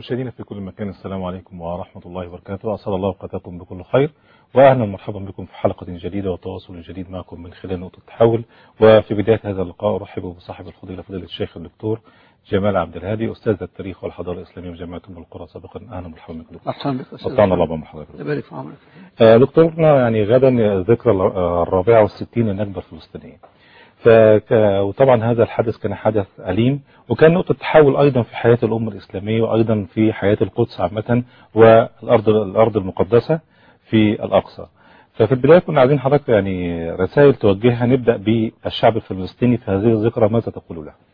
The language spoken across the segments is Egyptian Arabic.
مشاهدينا في كل مكان السلام عليكم ورحمة الله وبركاته أسأل الله أوقاتكم بكل خير وأهلا ومرحبا بكم في حلقة جديدة وتواصل جديد معكم من خلال نقطة التحول وفي بداية هذا اللقاء أرحب بصاحب الفضيلة فضيلة الشيخ الدكتور جمال عبد الهادي أستاذ التاريخ والحضارة الإسلامية بجامعة أم القرى سابقا أهلا ومرحبا بكم مرحبا بك أستاذ قطعنا الله بحضرتك يبارك في عمرك آه، دكتورنا يعني غدا ذكرى الرابعة والستين النكبة الفلسطينية فك... وطبعا هذا الحدث كان حدث أليم وكان نقطة تحول أيضا في حياة الأمة الإسلامية وأيضا في حياة القدس عامة والأرض الأرض المقدسة في الأقصى ففي البداية كنا عايزين حضرتك يعني رسائل توجهها نبدأ بالشعب الفلسطيني في هذه الذكرى ماذا تقول له؟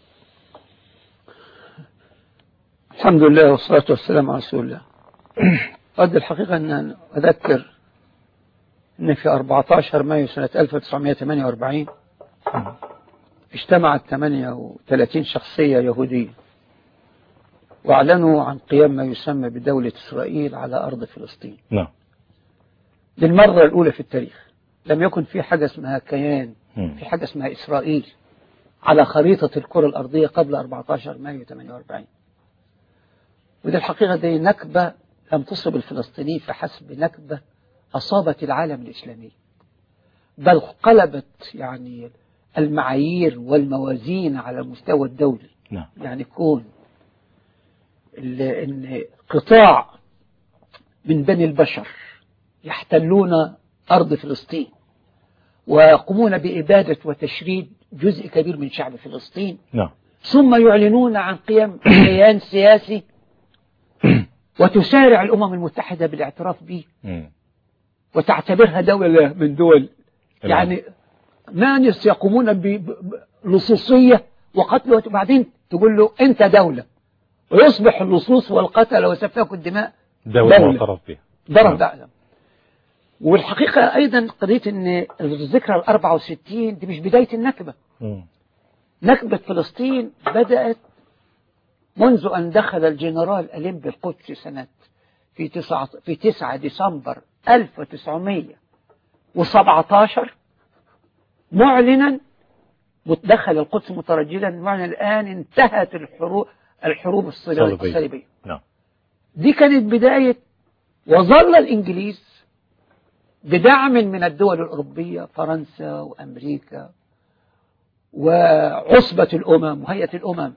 الحمد لله والصلاة والسلام على رسول الله قد الحقيقة أن أذكر أن في 14 مايو سنة 1948 اجتمعت 38 شخصية يهودية واعلنوا عن قيام ما يسمى بدولة إسرائيل على أرض فلسطين نعم للمرة الأولى في التاريخ لم يكن في حاجة اسمها كيان مم. في حاجة اسمها إسرائيل على خريطة الكرة الأرضية قبل 14 مايو 48 ودي الحقيقة دي نكبة لم تصب الفلسطينيين فحسب نكبة أصابت العالم الإسلامي بل قلبت يعني المعايير والموازين على المستوى الدولي نعم يعني كون ال- ان قطاع من بني البشر يحتلون أرض فلسطين ويقومون بإبادة وتشريد جزء كبير من شعب فلسطين نعم ثم يعلنون عن قيام كيان سياسي وتسارع الأمم المتحدة بالاعتراف به مم. وتعتبرها دولة من دول العالم. يعني ناس يقومون ب- ب- بلصوصية وقتل وبعدين تقول له أنت دولة ويصبح اللصوص والقتل وسفاك الدماء دولة دولة. معترف بها ضرب نعم. دعم والحقيقة أيضا قضية أن الذكرى ال 64 دي مش بداية النكبة مم. نكبة فلسطين بدأت منذ أن دخل الجنرال أليم بالقدس سنة في 9 في 9 ديسمبر 1917 معلنا دخل القدس مترجلا معلنا الآن انتهت الحروب الحروب الصليبية صليبية. الصليبية نعم دي كانت بداية وظل الإنجليز بدعم من الدول الأوروبية فرنسا وأمريكا وعصبة الأمم وهيئة الأمم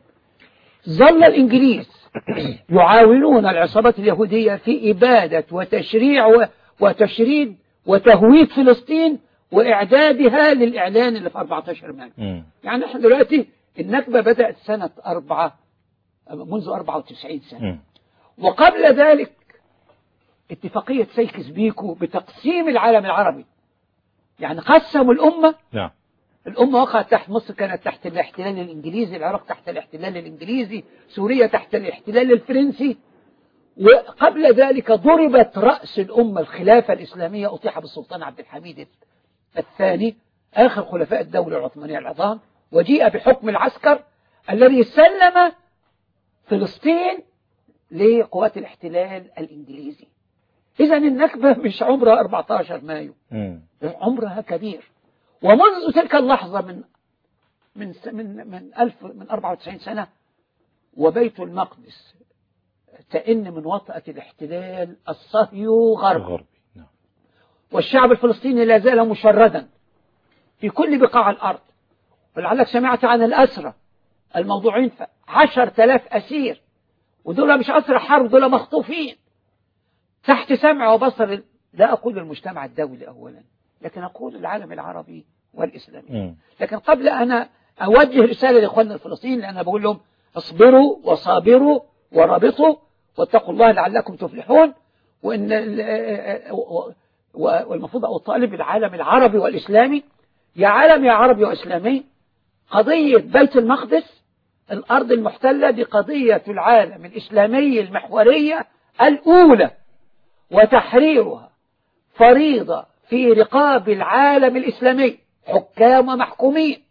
ظل الإنجليز يعاونون العصابات اليهودية في إبادة وتشريع و- وتشريد وتهويد فلسطين وإعدادها للإعلان اللي في 14 مايو مم. يعني احنا دلوقتي النكبة بدأت سنة أربعة منذ 94 سنة مم. وقبل ذلك اتفاقية سيكس بيكو بتقسيم العالم العربي يعني قسموا الأمة نعم الأمة وقعت تحت مصر كانت تحت الاحتلال الإنجليزي العراق تحت الاحتلال الإنجليزي سوريا تحت الاحتلال الفرنسي وقبل ذلك ضربت رأس الأمة الخلافة الإسلامية أطيح بالسلطان عبد الحميد الثاني آخر خلفاء الدولة العثمانية العظام وجيء بحكم العسكر الذي سلم فلسطين لقوات الاحتلال الإنجليزي إذا النكبة مش عمرها 14 مايو مم. عمرها كبير ومنذ تلك اللحظة من من س- من من ألف من 94 سنة وبيت المقدس تئن من وطأة الاحتلال الصهيو غربي الغربي نعم والشعب الفلسطيني لا زال مشردا في كل بقاع الأرض ولعلك سمعت عن الأسرى الموضوعين في عشر تلاف أسير ودول مش أسرى حرب دول مخطوفين تحت سمع وبصر لا أقول المجتمع الدولي أولا لكن أقول العالم العربي والإسلامي مم. لكن قبل أن أوجه رسالة لإخواننا الفلسطينيين لأن بقول لهم اصبروا وصابروا ورابطوا واتقوا الله لعلكم تفلحون وإن ال- و- و- والمفروض أطالب العالم العربي والإسلامي يا عالم يا عربي وإسلامي قضية بيت المقدس الأرض المحتلة دي قضية العالم الإسلامي المحورية الأولى وتحريرها فريضة في رقاب العالم الإسلامي حكام ومحكومين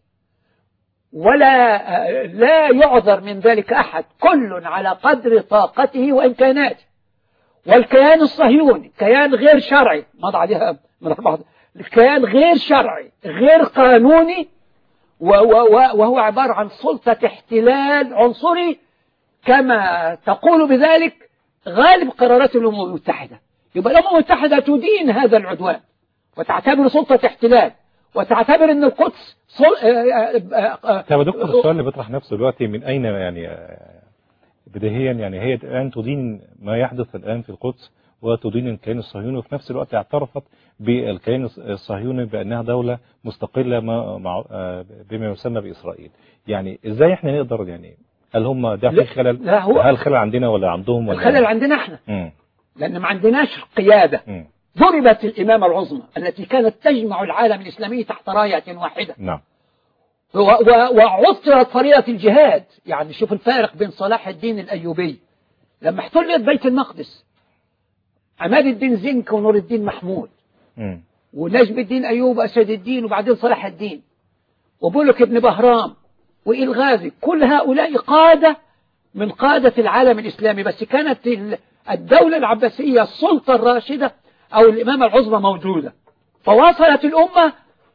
ولا لا يعذر من ذلك أحد كل على قدر طاقته وإمكاناته والكيان الصهيوني كيان غير شرعي مضى عليها من أربعة كيان غير شرعي غير قانوني و- و- و- وهو عبارة عن سلطة احتلال عنصري كما تقول بذلك غالب قرارات الأمم المتحدة يبقى الأمم المتحدة تدين هذا العدوان وتعتبر سلطة احتلال وتعتبر أن القدس صل... آه، آه، آه، طب يا دكتور السؤال اللي بيطرح نفسه دلوقتي من أين يعني آه، بديهيا يعني هي الآن تدين ما يحدث الآن في القدس وتدين الكيان الصهيوني وفي نفس الوقت اعترفت بالكيان الصهيوني بأنها دولة مستقلة ما- مع آه، بما يسمى بإسرائيل يعني إزاي احنا نقدر يعني هل هم ده لا- في خلل لا هو- هل خلل عندنا ولا عندهم ولا الخلل عندنا احنا مم. لأن ما عندناش قيادة مم. ضربت الإمامة العظمى التي كانت تجمع العالم الإسلامي تحت راية واحدة نعم و- و- وعطرت فريضة الجهاد يعني شوف الفارق بين صلاح الدين الأيوبي لما احتلت بيت المقدس عماد الدين زنك ونور الدين محمود مم. ونجم الدين أيوب أسد الدين وبعدين صلاح الدين وبولك ابن بهرام وإلغازي كل هؤلاء قادة من قادة العالم الإسلامي بس كانت ال- الدولة العباسية السلطة الراشدة أو الإمامة العظمى موجودة فواصلت الأمة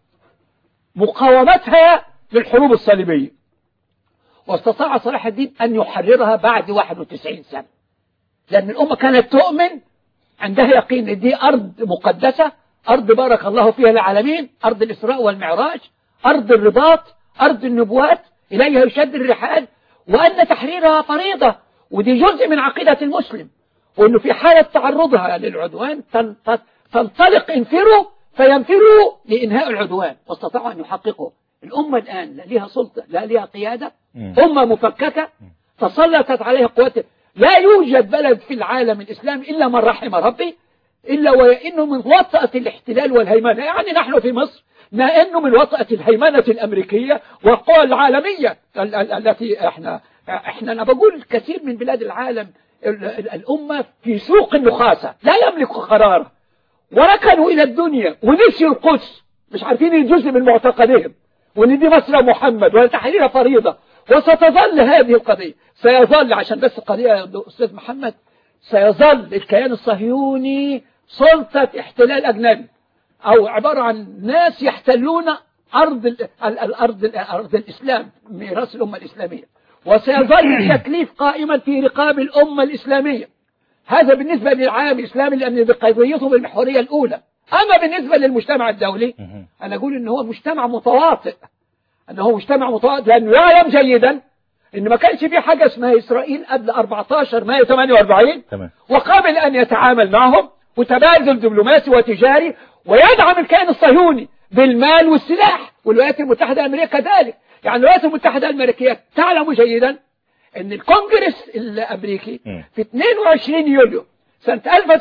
مقاومتها للحروب الصليبية واستطاع صلاح الدين أن يحررها بعد 91 سنة لأن الأمة كانت تؤمن عندها يقين ان دي أرض مقدسة أرض بارك الله فيها العالمين أرض الإسراء والمعراج أرض الرباط أرض النبوات إليها يشد الرحال وأن تحريرها فريضة ودي جزء من عقيدة المسلم وأنه في حالة تعرضها للعدوان تن- تن- تنطلق انفروا فينفروا لإنهاء العدوان واستطاعوا أن يحققوا الأمة الآن لا لها سلطة لا لها قيادة مم. أمة مفككة تسلطت عليها قوات لا يوجد بلد في العالم الإسلامي إلا من رحم ربي إلا وإنه من وطأة الاحتلال والهيمنة يعني نحن في مصر نأنه من وطأة الهيمنة الأمريكية والقوى العالمية ال- ال- التي احنا احنا أنا بقول كثير من بلاد العالم ال- ال- الأمة في سوق النخاسة لا يملك قرار وركنوا إلى الدنيا ونسيوا القدس مش عارفين الجزء من معتقدهم وان دي مصر محمد وان تحرير فريضة وستظل هذه القضية سيظل عشان بس القضية يا أستاذ محمد سيظل الكيان الصهيوني سلطة احتلال أجنبي أو عبارة عن ناس يحتلون أرض ال- ال- الأرض أرض الإسلام ميراث الأمة الإسلامية وسيظل التكليف قائما في رقاب الأمة الإسلامية هذا بالنسبة للعالم الإسلامي لأن بقضيته بالمحورية الأولى أما بالنسبة للمجتمع الدولي مم. أنا أقول إن هو مجتمع متواطئ أنه هو مجتمع متواطئ لأنه يعلم جيدا إن ما كانش في حاجة اسمها إسرائيل قبل 14 مايو 48 تمام وقابل أن يتعامل معهم وتبادل دبلوماسي وتجاري ويدعم الكيان الصهيوني بالمال والسلاح والولايات المتحدة الأمريكية كذلك يعني الولايات المتحدة الأمريكية تعلم جيدا أن الكونجرس الأمريكي مم. في 22 يوليو سنة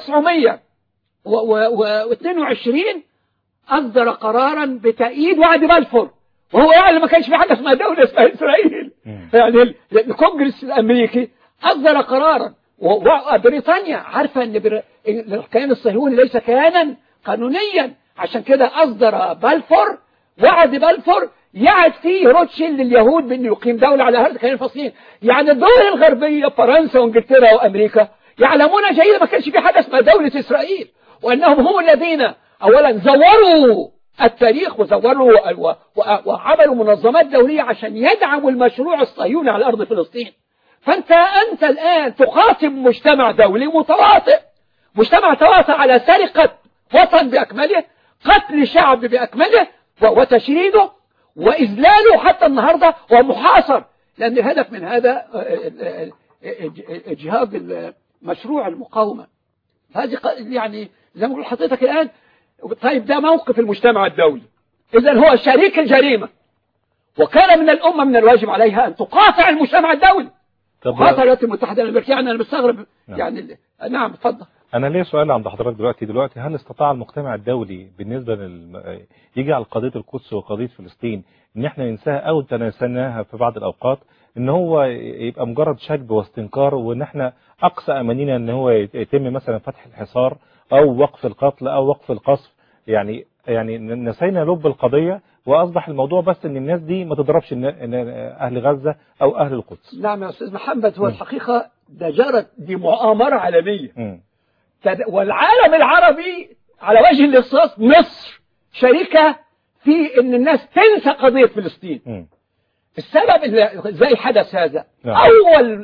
1922 أصدر قرارا بتأييد وعد بلفور وهو يعلم ما كانش في حاجة اسمها دولة اسمها إسرائيل مم. يعني ال- الكونجرس الأمريكي أصدر قرارا و- وبريطانيا عارفة أن بر- إن الكيان الصهيوني ليس كيانا قانونيا عشان كده أصدر بلفور وعد بلفور يعد فيه روتشيلد لليهود بأنه يقيم دولة على أرض كيان فلسطين يعني الدول الغربية فرنسا وانجلترا وأمريكا يعلمون جيدا ما كانش في حاجة اسمها دولة إسرائيل وأنهم هم الذين أولا زوروا التاريخ وزوروا و- و- وعملوا منظمات دولية عشان يدعموا المشروع الصهيوني على أرض فلسطين فأنت أنت الآن تخاطب مجتمع دولي متواطئ مجتمع تواطئ على سرقة وطن بأكمله قتل شعب بأكمله و- وتشريده وإذلاله حتى النهاردة ومحاصر لأن الهدف من هذا آه، آه، آه، إجهاض مشروع المقاومة هذه ق- يعني زي ما بقول لحضرتك الآن طيب ده موقف المجتمع الدولي إذا هو شريك الجريمة وكان من الأمة من الواجب عليها أن تقاطع المجتمع الدولي طب قاطع الولايات المتحدة الأمريكية يعني أنا مستغرب نعم. يعني ال- نعم اتفضل أنا ليه سؤال عند حضرتك دلوقتي دلوقتي هل استطاع المجتمع الدولي بالنسبة لل يجي على قضية القدس وقضية فلسطين إن إحنا ننساها أو تناسيناها في بعض الأوقات إن هو يبقى مجرد شجب واستنكار وإن إحنا أقصى أمانينا إن هو يتم مثلا فتح الحصار أو وقف القتل أو وقف القصف يعني يعني نسينا لب القضية وأصبح الموضوع بس إن الناس دي ما تضربش النا- إن- أهل غزة أو أهل القدس نعم يا أستاذ محمد هو مم. الحقيقة ده جرت دي مؤامرة عالمية مم. تد- والعالم العربي على وجه الاختصاص مصر شريكة في ان الناس تنسى قضية فلسطين مم. السبب اللي ازاي حدث هذا نعم. اول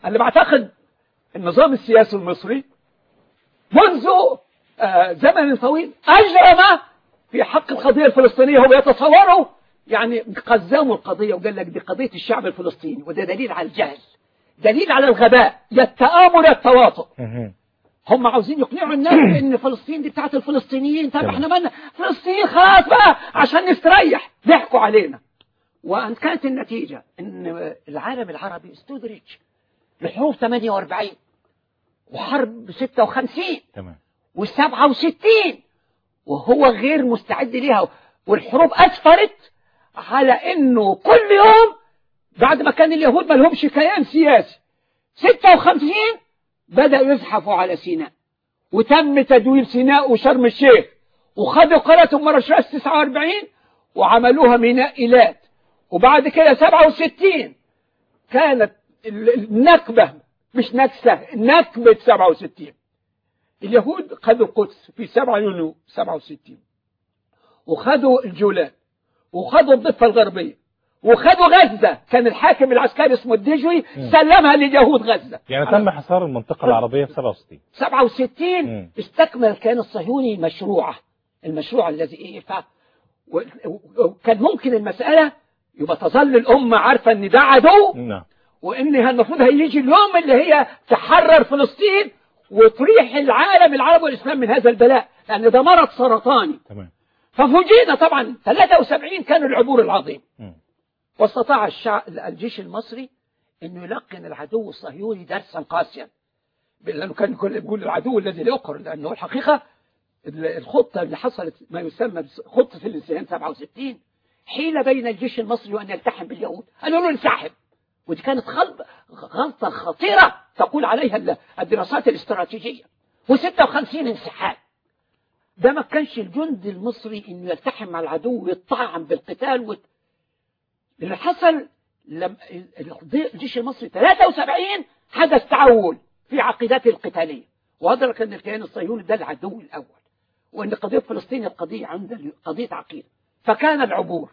أنا بعتقد النظام السياسي المصري منذ آه، زمن طويل أجرم في حق القضية الفلسطينية هم يتصوروا يعني قزموا القضية وقال لك دي قضية الشعب الفلسطيني وده دليل على الجهل دليل على الغباء يا التآمر يا التواطؤ مهم. هم عاوزين يقنعوا الناس بان فلسطين دي بتاعت الفلسطينيين طب تمام. احنا مالنا فلسطين خلاص بقى عشان نستريح ضحكوا علينا وان كانت النتيجه ان العالم العربي استدرج لحروب 48 وحرب 56 تمام و67 وهو غير مستعد ليها والحروب اسفرت على انه كل يوم بعد ما كان اليهود ما لهمش كيان سياسي 56 بدأوا يزحفوا على سيناء وتم تدوير سيناء وشرم الشيخ وخدوا قرية أم رشاش 49 وعملوها ميناء إيلات وبعد كده 67 كانت ال- النكبة مش نكسة نكبة 67 اليهود خدوا القدس في 7 يونيو 67 وخدوا الجولان وخدوا الضفة الغربية وخدوا غزة كان الحاكم العسكري اسمه الدجوي مم. سلمها لليهود غزة يعني تم حصار المنطقة العربية في 67 67 مم. استكمل الكيان الصهيوني مشروعه المشروع الذي ايه ف و- وكان ممكن المسألة يبقى تظل الأمة عارفة إن ده عدو نعم وإن المفروض هيجي اليوم اللي هي تحرر فلسطين وتريح العالم العربي والإسلام من هذا البلاء لأن ده مرض سرطاني تمام ففوجئنا طبعا 73 كان العبور العظيم مم. واستطاع الشعب الجيش المصري انه يلقن العدو الصهيوني درسا قاسيا لانه كان كل بيقول العدو الذي لا يقر لانه الحقيقه الخطه اللي حصلت ما يسمى بس- خطه الانسان 67 حيل بين الجيش المصري وان يلتحم باليهود قالوا له انسحب ودي كانت خلط غلطه خطيره تقول عليها ال- الدراسات الاستراتيجيه و56 انسحاب ده ما كانش الجند المصري انه يلتحم مع العدو ويطعم بالقتال وت... اللي حصل لما الجيش المصري 73 حدث تعول في عقيدته القتالية وأدرك أن الكيان الصهيوني ده العدو الأول وأن قضية فلسطين القضية عند قضية عقيدة فكان العبور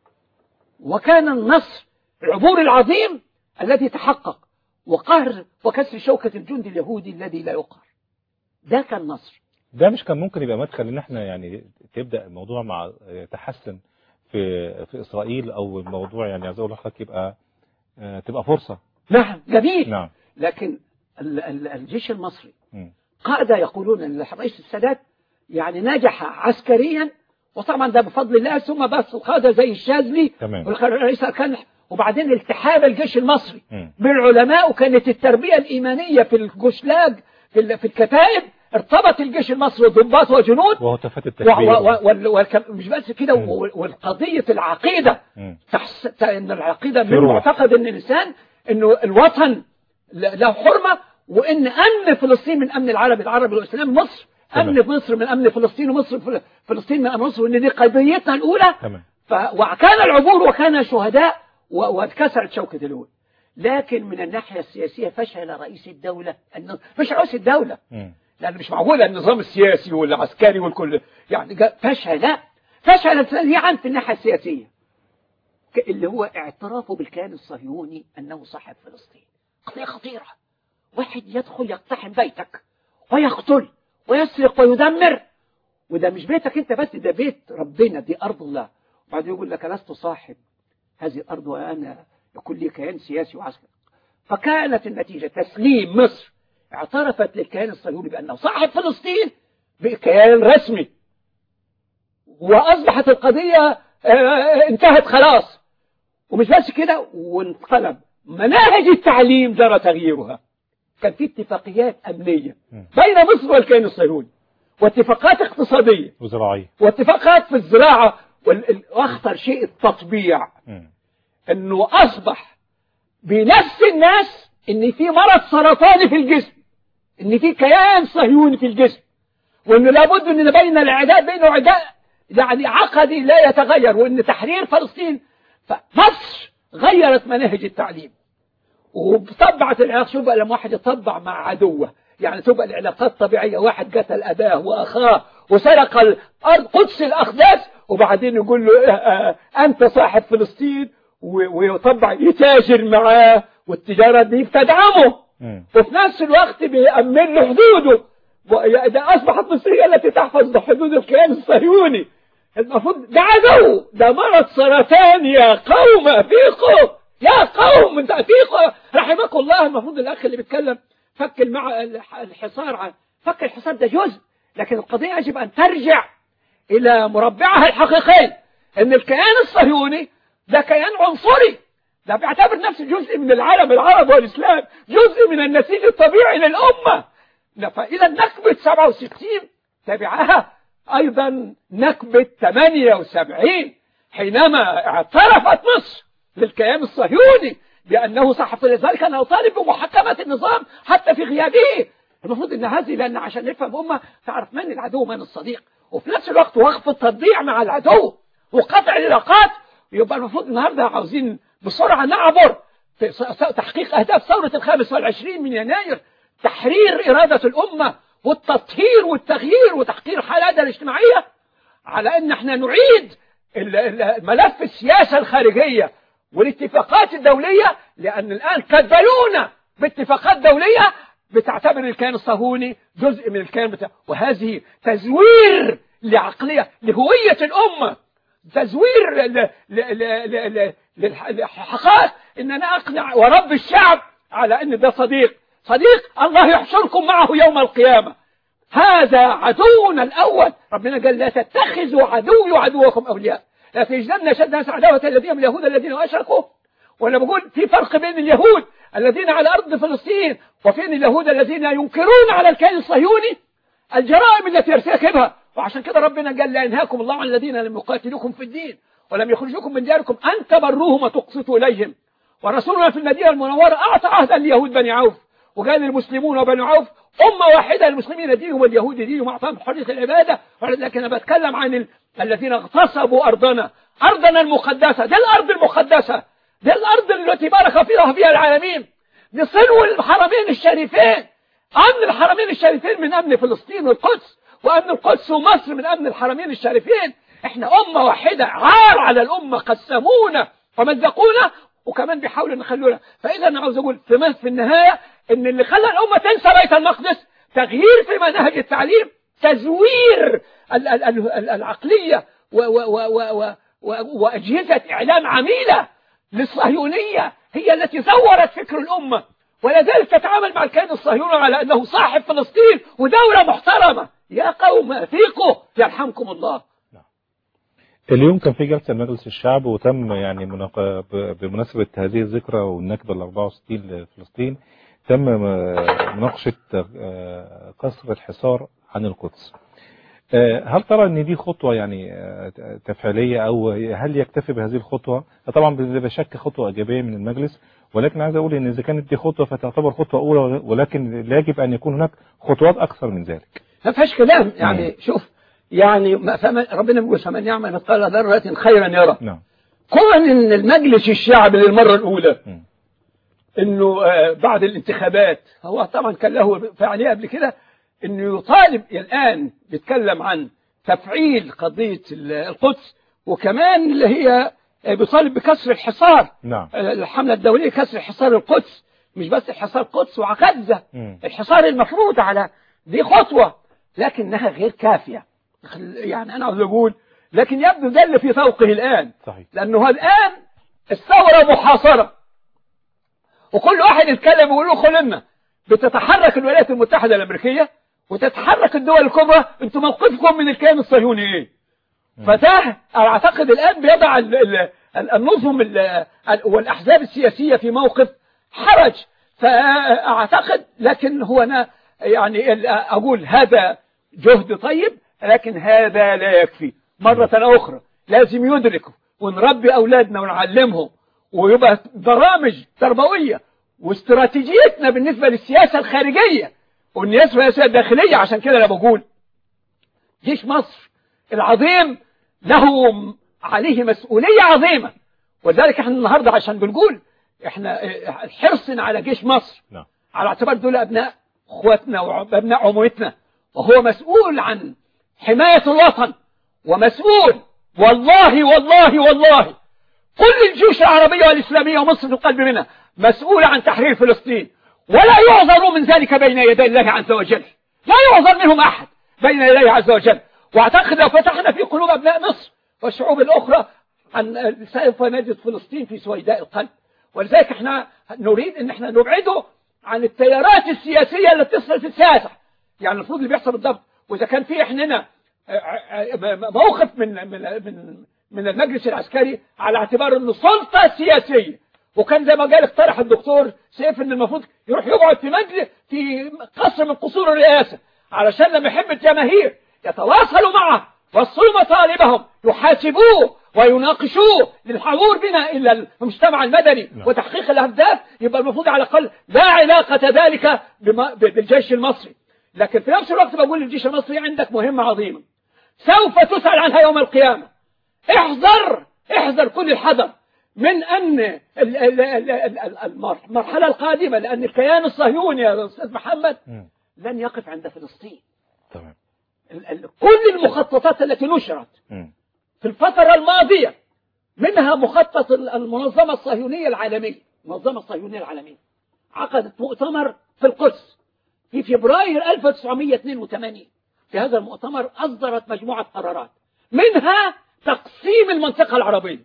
وكان النصر العبور العظيم الذي تحقق وقهر وكسر شوكة الجند اليهودي الذي لا يقهر ده كان نصر ده مش كان ممكن يبقى مدخل ان احنا يعني تبدا الموضوع مع يتحسن في في اسرائيل او الموضوع يعني عايز اقول لحضرتك يبقى آه، تبقى فرصه نعم جميل نعم لكن ال- ال- الجيش المصري مم. قادة يقولون أن الرئيس السادات يعني نجح عسكريا وطبعا ده بفضل الله ثم بس القادة زي الشاذلي تمام والرئيس كان وبعدين التحام الجيش المصري مم. بالعلماء وكانت التربية الإيمانية في الجوشلاج في ال- في الكتائب ارتبط الجيش المصري ضباط وجنود وهتافات و- التكبير و- و- وال- والك- مش بس كده مم. و- والقضية العقيدة مم. تحس... ت- ان العقيده في من روح. معتقد ان الانسان انه الوطن ل- له حرمه وان امن فلسطين من امن العرب العربي والاسلام مصر تمام. امن مصر من امن فلسطين ومصر فل- فلسطين من امن مصر وان دي قضيتنا الاولى تمام ف... وكان العبور وكان شهداء و... واتكسرت شوكه الأول لكن من الناحيه السياسيه فشل رئيس الدوله أنه مش رئيس الدوله مم. لأن مش معقولة النظام السياسي والعسكري والكل يعني جا- فشل فشل سريعا في الناحية السياسية ك- اللي هو اعترافه بالكيان الصهيوني أنه صاحب فلسطين قضية خطيرة واحد يدخل يقتحم بيتك ويقتل ويسرق ويدمر وده مش بيتك انت بس ده بيت ربنا دي أرض الله وبعدين يقول لك لست صاحب هذه الأرض وأنا يكون لي كيان سياسي وعسكري فكانت النتيجة تسليم مصر اعترفت للكيان الصهيوني بأنه صاحب فلسطين بكيان رسمي وأصبحت القضية آه، انتهت خلاص ومش بس كده وانقلب مناهج التعليم جرى تغييرها كان في اتفاقيات أمنية مم. بين مصر والكيان الصهيوني واتفاقات اقتصادية وزراعيه واتفاقات في الزراعة وال- ال- واخطر شيء التطبيع مم. انه اصبح بنفس الناس ان في مرض سرطاني في الجسم ان في كيان صهيوني في الجسم وان لابد ان بين العداء بينه عداء يعني عقدي لا يتغير وان تحرير فلسطين فمصر غيرت مناهج التعليم وطبعت العلاقات شوف بقى لما واحد يطبع مع عدوه يعني تبقى العلاقات طبيعية واحد قتل أباه وأخاه وسرق الأرض قدس الأقداس وبعدين يقول له آه، آه، أنت صاحب فلسطين و- ويطبع يتاجر معاه والتجارة دي بتدعمه مم. وفي نفس الوقت بيأمن له حدوده و- ده أصبحت مصر هي التي تحفظ بحدود الكيان الصهيوني المفروض ده عدو ده مرض سرطان يا قوم أفيقوا يا قوم انت أفيقوا رحمكم الله المفروض الأخ اللي بيتكلم فك المع... الح- الحصار عن فك الحصار ده جزء لكن القضية يجب أن ترجع إلى مربعها الحقيقي أن الكيان الصهيوني ده كيان عنصري ده بيعتبر نفسه جزء من العالم العربي والإسلام جزء من النسيج الطبيعي للأمة فإذا نكبة 67 تبعها أيضا نكبة 78 حينما اعترفت مصر للكيان الصهيوني بأنه صح لذلك أنا أطالب بمحاكمة النظام حتى في غيابه المفروض أن هذه لأن عشان نفهم أمة تعرف من العدو ومن الصديق وفي نفس الوقت وقف التضييع مع العدو وقطع العلاقات يبقى المفروض النهارده عاوزين بسرعة نعبر في س- س- تحقيق أهداف ثورة الخامس والعشرين من يناير تحرير إرادة الأمة والتطهير والتغيير وتحقير حالاتها الاجتماعية على أن احنا نعيد ال- ال- ملف السياسة الخارجية والاتفاقات الدولية لأن الآن كذلونا باتفاقات دولية بتعتبر الكيان الصهيوني جزء من الكيان بتاع وهذه تزوير لعقلية لهوية الأمة تزوير ل- ل- ل- ل- ل- للح- للحقائق ان انا اقنع ورب الشعب على ان ده صديق صديق الله يحشركم معه يوم القيامة هذا عدونا الاول ربنا قال لا تتخذوا عدوي وعدوكم اولياء لا تجدن اشد الناس عداوة الذين من اليهود الذين اشركوا وانا بقول في فرق بين اليهود الذين على ارض فلسطين وبين اليهود الذين ينكرون على الكيان الصهيوني الجرائم التي يرتكبها وعشان كده ربنا قال لا ينهاكم الله عن الذين لم يقاتلوكم في الدين ولم يخرجوكم من دياركم أن تبروهم وتقسطوا إليهم ورسولنا في المدينة المنورة أعطى عهدا ليهود بني عوف وقال المسلمون وبني عوف أمة واحدة المسلمين دينهم واليهود دينهم أعطاهم حرية العبادة لكن أنا بتكلم عن ال... الذين اغتصبوا أرضنا أرضنا المقدسة دي الأرض المقدسة دي الأرض التي بارك فيها فيها العالمين دي صلو الحرمين الشريفين أمن الحرمين الشريفين من أمن فلسطين والقدس وأمن القدس ومصر من أمن الحرمين الشريفين احنا أمة واحدة عار على الأمة قسمونا ومزقونا وكمان بيحاولوا نخلونا فإذا أنا عاوز أقول في في النهاية إن اللي خلى الأمة تنسى بيت المقدس تغيير في مناهج التعليم تزوير ال- ال- ال- ال- العقلية و- و- و- و- و- وأجهزة إعلام عميلة للصهيونية هي التي زورت فكر الأمة ولا زالت تتعامل مع الكيان الصهيوني على أنه صاحب فلسطين ودولة محترمة يا قوم أفيقوا يرحمكم الله اليوم كان في جلسة مجلس الشعب وتم يعني مناق... ب- بمناسبة هذه الذكرى والنكبة ال 64 لفلسطين تم م- مناقشة آه، قصر الحصار عن القدس آه، هل ترى ان دي خطوة يعني آه، تفعيلية او هل يكتفي بهذه الخطوة طبعا بلا شك خطوة ايجابية من المجلس ولكن عايز اقول ان اذا كانت دي خطوة فتعتبر خطوة اولى ولكن يجب ان يكون هناك خطوات اكثر من ذلك ما فيهاش كلام يعني شوف يعني ما فمن ربنا بيقول فمن يعمل مثقال ذرة خيرا يرى نعم كون ان المجلس الشعبي للمرة الأولى م. انه آه، بعد الانتخابات هو طبعا كان له فعالية قبل كده انه يطالب الان بيتكلم عن تفعيل قضية ال- القدس وكمان اللي هي آه، بيطالب بكسر الحصار نعم آه، الحملة الدولية كسر حصار القدس مش بس حصار القدس وغزة م. الحصار المفروض على دي خطوة لكنها غير كافية يعني أنا عاوز أقول لكن يبدو ده اللي في فوقه الآن صحيح لأنه الآن الثورة محاصرة وكل واحد يتكلم ويقول له خلنا بتتحرك الولايات المتحدة الأمريكية وتتحرك الدول الكبرى انتم موقفكم من الكيان الصهيوني ايه فده اعتقد الان بيضع ال- ال- ال- النظم ال- ال- والاحزاب السياسية في موقف حرج فاعتقد لكن هو انا يعني ال- اقول هذا جهد طيب لكن هذا لا يكفي مرة اخرى لازم يدركوا ونربي اولادنا ونعلمهم ويبقى برامج تربوية واستراتيجيتنا بالنسبة للسياسة الخارجية والسياسة الداخلية عشان كده انا بقول جيش مصر العظيم له م- عليه مسؤولية عظيمة ولذلك احنا النهاردة عشان بنقول احنا اه، حرصنا على جيش مصر نعم على اعتبار دول ابناء اخواتنا وابناء عمومتنا وهو مسؤول عن حماية الوطن ومسؤول والله والله والله كل الجيوش العربية والإسلامية ومصر في القلب منها مسؤولة عن تحرير فلسطين ولا يعذر من ذلك بين يدي الله عز وجل لا يعذر منهم أحد بين يدي الله عز وجل واعتقد لو فتحنا في قلوب أبناء مصر والشعوب الأخرى أن سوف نجد فلسطين في سويداء القلب ولذلك احنا نريد ان احنا نبعده عن التيارات السياسية التي تصل في السياسة يعني المفروض اللي بيحصل بالضبط واذا كان في احنا موقف من من من من المجلس العسكري على اعتبار انه سلطة سياسية وكان زي ما قال اقترح الدكتور سيف ان المفروض يروح يقعد في مجلس في قصر من قصور الرئاسة علشان لما يحب الجماهير يتواصلوا معه وصلوا مطالبهم يحاسبوه ويناقشوه للحضور بنا إلى المجتمع المدني نعم. وتحقيق الأهداف يبقى المفروض على الأقل لا علاقة ذلك بما- بالجيش المصري لكن في نفس الوقت بقول للجيش المصري عندك مهمة عظيمة سوف تسأل عنها يوم القيامة احذر احذر كل الحذر من أن ال- ال- ال- ال- ال- المر- المرحلة القادمة لأن الكيان الصهيوني يا أستاذ محمد مم. لن يقف عند فلسطين تمام ال- ال- كل المخططات التي نشرت مم. في الفترة الماضية منها مخطط ال- المنظمة الصهيونية العالمية المنظمة الصهيونية العالمية عقدت مؤتمر في القدس في فبراير 1982 في هذا المؤتمر أصدرت مجموعة قرارات منها تقسيم المنطقة العربية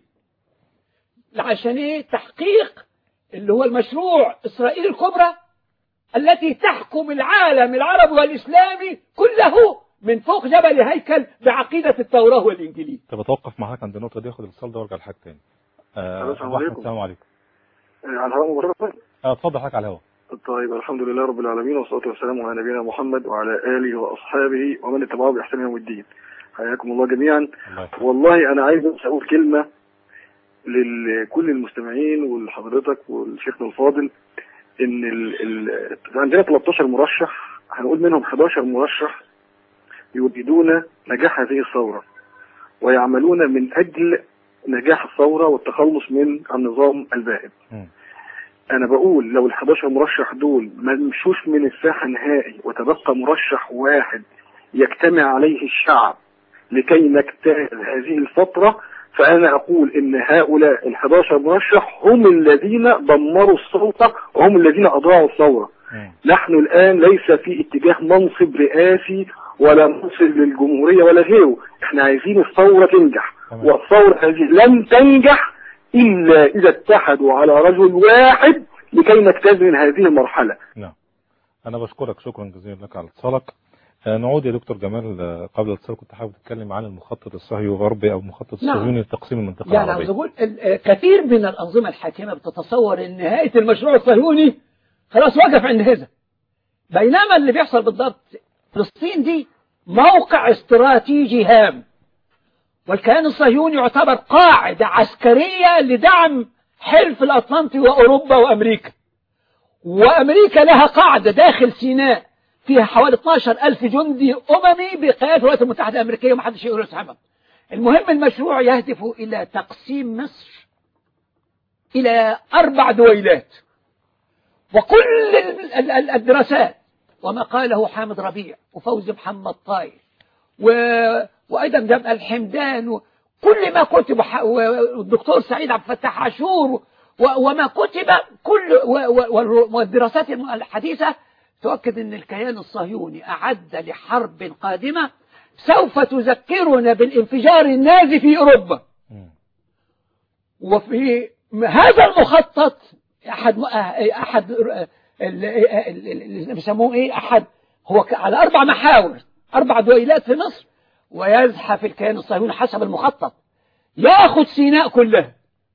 عشان ايه تحقيق اللي هو المشروع إسرائيل الكبرى التي تحكم العالم العربي والإسلامي كله من فوق جبل هيكل بعقيدة التوراة والإنجيل طب اتوقف معاك عند النقطة دي اخد الاتصال ده وارجع لحاجة تاني آه السلام أبو أحمد، عليكم. السلام عليكم على الهواء مباشرة اه اتفضل حضرتك على الهواء طيب الحمد لله رب العالمين والصلاة والسلام على نبينا محمد وعلى آله وأصحابه ومن اتبعه بإحسان يوم الدين حياكم الله جميعا الله يخليك والله أنا عايز بس أقول كلمة لكل المستمعين ولحضرتك والشيخنا الفاضل إن ال ال عندنا 13 مرشح هنقول منهم 11 مرشح يريدون نجاح هذه الثورة ويعملون من أجل نجاح الثورة والتخلص من النظام البائد مم. انا بقول لو ال 11 مرشح دول ما مشوش من الساحه نهائي وتبقى مرشح واحد يجتمع عليه الشعب لكي نجتاز هذه الفتره فانا اقول ان هؤلاء ال 11 مرشح هم الذين دمروا السلطه وهم الذين اضاعوا الثوره مم. نحن الآن ليس في اتجاه منصب رئاسي ولا منصب للجمهورية ولا غيره احنا عايزين الثورة تنجح تمام. والثورة هذه لن تنجح إلا إذا اتحدوا على رجل واحد لكي نجتاز من هذه المرحلة نعم أنا بشكرك شكرا جزيلا لك على اتصالك آه، نعود يا دكتور جمال آه، قبل الاتصال كنت حابب تتكلم عن المخطط الصهيوني الغربي أو المخطط نعم. الصهيوني لتقسيم المنطقة يعني عاوز العربية اقول ال- آه، كثير من الانظمه الحاكمه بتتصور ان نهايه المشروع الصهيوني خلاص وقف عند هذا بينما اللي بيحصل بالضبط فلسطين دي موقع استراتيجي هام والكيان الصهيوني يعتبر قاعده عسكريه لدعم حلف الاطلنطي واوروبا وامريكا وامريكا لها قاعده داخل سيناء فيها حوالي 12 ألف جندي أممي بقيادة الولايات المتحدة الأمريكية ومحدش يقول يسحبهم المهم المشروع يهدف إلى تقسيم مصر إلى أربع دويلات وكل ال- ال- ال- الدراسات وما قاله حامد ربيع وفوزي محمد طاير و... وأيضا جمع الحمدان وكل ما كتب ح- و- والدكتور سعيد عبد الفتاح عاشور و... وما كتب كل و... و... والر- والدراسات الحديثة تؤكد أن الكيان الصهيوني أعد لحرب قادمة سوف تذكرنا بالانفجار النازي في أوروبا مم. وفي هذا المخطط احد احد ال- ال- ال- اللي بيسموه ايه احد هو ك- على اربع محاور اربع دويلات في مصر ويزحف الكيان الصهيوني حسب المخطط ياخذ سيناء كلها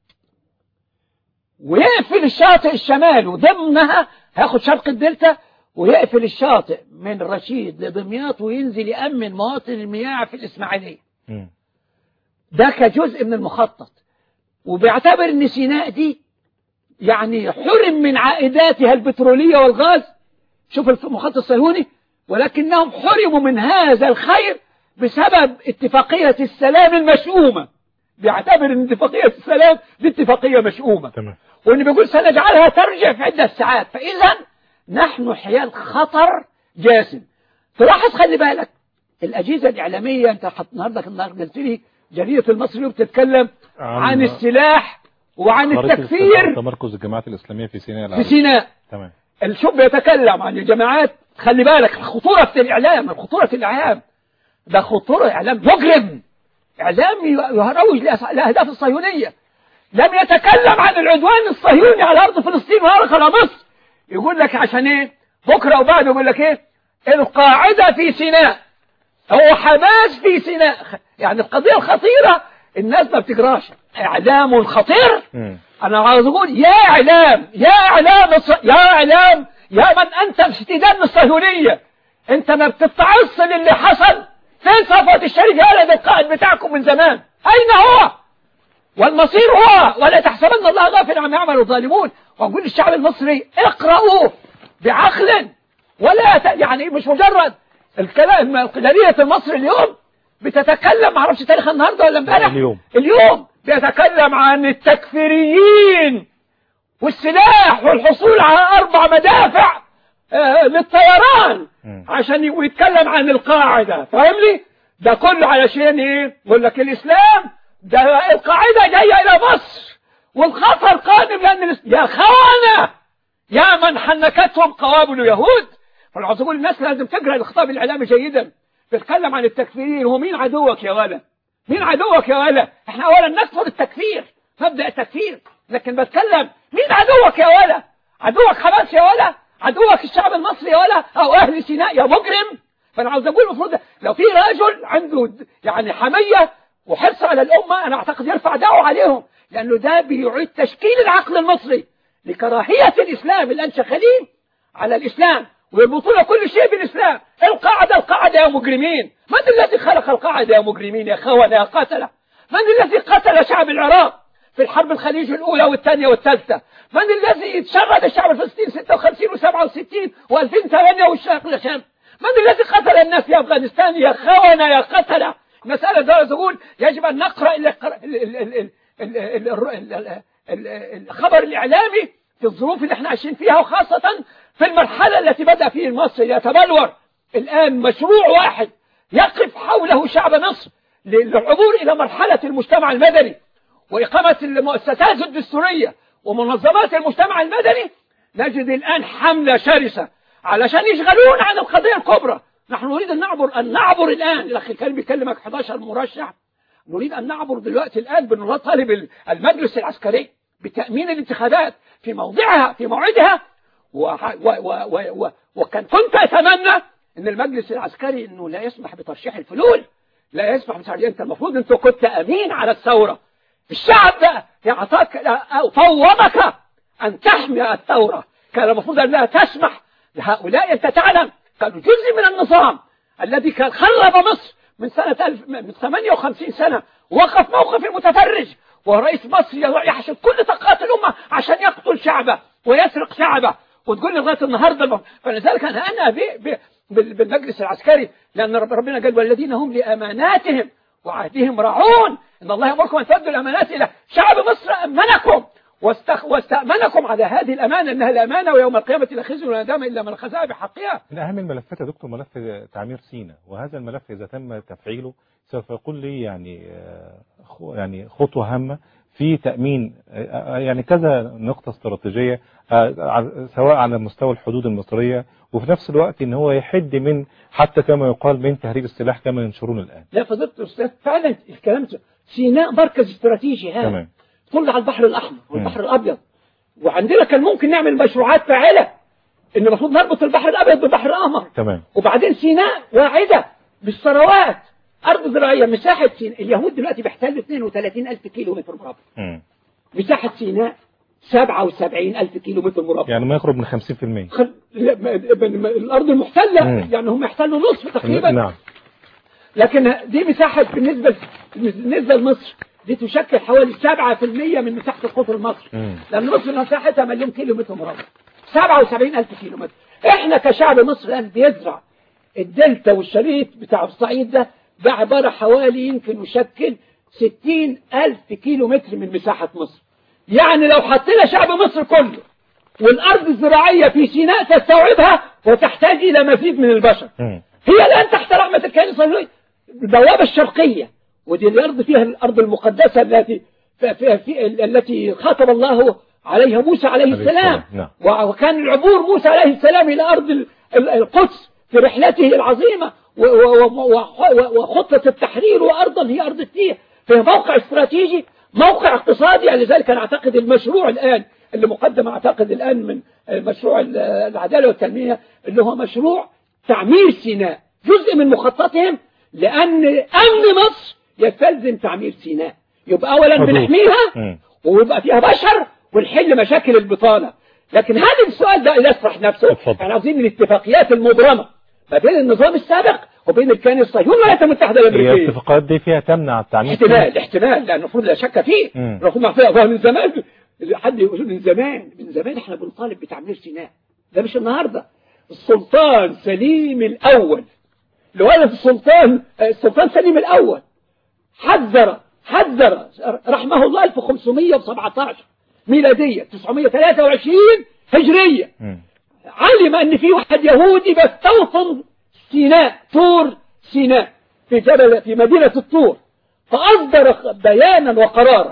ويقفل الشاطئ الشمالي وضمنها هياخد شرق الدلتا ويقفل الشاطئ من رشيد لدمياط وينزل يأمن مواطن المياه في الإسماعيلية مم. ده كجزء من المخطط وبيعتبر ان سيناء دي يعني حرم من عائداتها البترولية والغاز شوف المخطط الصهيوني ولكنهم حرموا من هذا الخير بسبب اتفاقية السلام المشؤومة بيعتبر ان اتفاقية السلام دي اتفاقية مشؤومة تمام وان بيقول سنجعلها ترجع في عدة ساعات فاذا نحن حيال خطر جاسم تلاحظ خلي بالك الاجهزه الاعلاميه انت حط النهارده النهارده قلت لي جريده المصري بتتكلم عن- عن السلاح وعن خريطة التكفير استخدام تمركز الجماعات الإسلامية في سيناء في العربية سيناء تمام الشوب بيتكلم عن الجماعات خلي بالك خطورة الإعلام خطورة الإعلام ده خطورة إعلام مجرم إعلام يروج لأس- لأهداف الصهيونية لم يتكلم عن العدوان الصهيوني على أرض فلسطين ويرق على مصر يقول لك عشان إيه بكرة وبعده يقول لك إيه القاعدة في سيناء هو حماس في سيناء يعني القضية الخطيرة الناس ما بتقراش إعلام خطير مم. انا عاوز اقول يا اعلام يا اعلام الص... يا اعلام يا من انت في استدان الصهيونيه انت ما بتتعص للي حصل فين صفوة الشريف يا ولد القائد بتاعكم من زمان اين هو والمصير هو ولا تحسبن الله غافل عما يعمل الظالمون واقول للشعب المصري اقرأوا بعقل ولا ت... يعني مش مجرد الكلام قدرية المصري اليوم بتتكلم معرفش تاريخ النهارده ولا امبارح اليوم. اليوم بيتكلم عن التكفيريين والسلاح والحصول على أربع مدافع آه، للطيران مم. عشان ي- ويتكلم عن القاعدة فاهمني ده كله علشان ايه يقول لك الإسلام ده القاعدة جاية إلى مصر والخطر قادم لأن الإس- يا خوانة يا من حنكتهم قوابل اليهود فانا عاوز اقول الناس لازم تقرا الخطاب الاعلامي جيدا بيتكلم عن التكفير هو مين عدوك يا ولا مين عدوك يا ولا احنا اولا نكفر التكفير مبدا التكفير لكن بتكلم مين عدوك يا ولا عدوك حماس يا ولا عدوك الشعب المصري يا ولا او اهل سيناء يا مجرم فانا عاوز اقول المفروض لو في رجل عنده د- يعني حميه وحرص على الامه انا اعتقد يرفع دعوه عليهم لانه ده بيعيد تشكيل العقل المصري لكراهيه الاسلام الانشا خليل على الإسلام ويربطون كل شيء بالإسلام القاعدة القاعدة يا مجرمين من الذي خلق القاعدة يا مجرمين يا خونة يا قتلة من الذي قتل شعب العراق في الحرب الخليج الأولى والثانية والثالثة من الذي شرد الشعب الفلسطيني 56 و67 و2008 والشرق الشام من الذي قتل الناس في أفغانستان يا خونة يا قتلة مسألة ده تقول يجب أن نقرأ ال- ال- ال- ال- ال- ال- ال- ال- ال- الخبر الإعلامي في الظروف اللي احنا عايشين فيها وخاصة في المرحلة التي بدأ فيه المصري يتبلور الآن مشروع واحد يقف حوله شعب مصر للعبور إلى مرحلة المجتمع المدني وإقامة المؤسسات الدستورية ومنظمات المجتمع المدني نجد الآن حملة شرسة علشان يشغلون عن القضية الكبرى نحن نريد أن نعبر أن نعبر الآن الأخ كان بيكلمك 11 مرشح نريد أن نعبر دلوقتي الآن بنطالب المجلس العسكري بتأمين الانتخابات في موضعها في موعدها و و و و و وكان كنت أتمنى أن المجلس العسكري أنه لا يسمح بترشيح الفلول لا يسمح بترشيح أنت المفروض أنت كنت أمين على الثورة الشعب ده يعطاك أو فوضك أن تحمي الثورة كان المفروض أن لا تسمح لهؤلاء أنت تعلم كانوا جزء من النظام الذي كان خرب مصر من سنة ألف من 58 سنة وقف موقف المتفرج ورئيس مصر يحشد كل طاقات الأمة عشان يقتل شعبه ويسرق شعبه وتقول لي لغاية النهاردة الم- فلذلك أنا أنا ب- ب- بال- بالمجلس العسكري لأن رب- ربنا قال والذين هم لأماناتهم وعهدهم راعون إن الله يأمركم أن تؤدوا الأمانات إلى شعب مصر أمنكم واستخ... واستأمنكم على هذه الأمانة إنها الأمانة ويوم القيامة لا خزي ولا ندامة إلا من خزاها بحقها من أهم الملفات يا دكتور ملف تعمير سيناء وهذا الملف إذا تم تفعيله سوف يكون لي يعني آه، خو- يعني خطوة هامة في تأمين آه، يعني كذا نقطة استراتيجية آه، ع- سواء على مستوى الحدود المصرية وفي نفس الوقت ان هو يحد من حتى كما يقال من تهريب السلاح كما ينشرون الآن لا فضلت أستاذ فعلا الكلام ده. سيناء مركز استراتيجي هذا تمام طل على البحر الأحمر والبحر الأبيض وعندنا كان ممكن نعمل مشروعات فاعلة إن المفروض نربط البحر الأبيض بالبحر الأحمر تمام وبعدين سيناء واعدة بالثروات أرض زراعية مساحة سيناء اليهود دلوقتي بيحتلوا 32 ألف كيلو متر مربع مم. مساحة سيناء 77 ألف كيلو متر مربع يعني ما يقرب من 50% خل... لا، ما- ما- ما- الأرض المحتلة مم. يعني هم يحتلوا نصف تقريبا نعم لكن دي مساحة بالنسبة بالنسبة لمصر دي تشكل حوالي 7% من مساحة القطر المصري مم. لأن مصر مساحتها مليون كيلو متر مربع 77 ألف كيلو متر إحنا كشعب مصر الآن بيزرع الدلتا والشريط بتاع الصعيد ده بعبارة حوالي يمكن يشكل 60 ألف كيلو متر من مساحة مصر يعني لو حطينا شعب مصر كله والأرض الزراعية في سيناء تستوعبها وتحتاج إلى مزيد من البشر مم. هي الآن تحت رحمة الكيان الصهيوني البوابة الشرقية ودي الأرض فيها الأرض المقدسة التي في في في التي خاطب الله عليها موسى عليه عليه السلام نعم وكان العبور موسى عليه السلام إلى أرض ال- ال- القدس في رحلته العظيمة و- و- و- و- وخطة التحرير وأرضا هي أرض التيه في موقع استراتيجي موقع اقتصادي لذلك أنا أعتقد المشروع الآن اللي مقدم أعتقد الآن من مشروع ال- العدالة والتنمية اللي هو مشروع تعمير سيناء جزء من مخططهم لأن أمن مصر يستلزم تعمير سيناء يبقى أولا حدود. بنحميها مم. ويبقى فيها بشر ونحل مشاكل البطالة لكن هذا السؤال ده يسرح نفسه اتفضل. احنا عاوزين الاتفاقيات المبرمة ما بين النظام السابق وبين الكيان الصهيوني والولايات المتحدة هي الأمريكية الاتفاقات دي فيها تمنع التعميم احتمال احتمال لا المفروض لا شك فيه مم. المفروض معفيها من زمان حد يقول من زمان من زمان احنا بنطالب بتعمير سيناء ده مش النهارده السلطان سليم الأول لولد السلطان السلطان سليم الأول حذر حذر رحمه الله 1517 ميلادية 923 هجرية مم. علم ان في واحد يهودي بيستوطن سيناء طور سيناء في جبل في مدينة الطور فأصدر بيانا وقرارا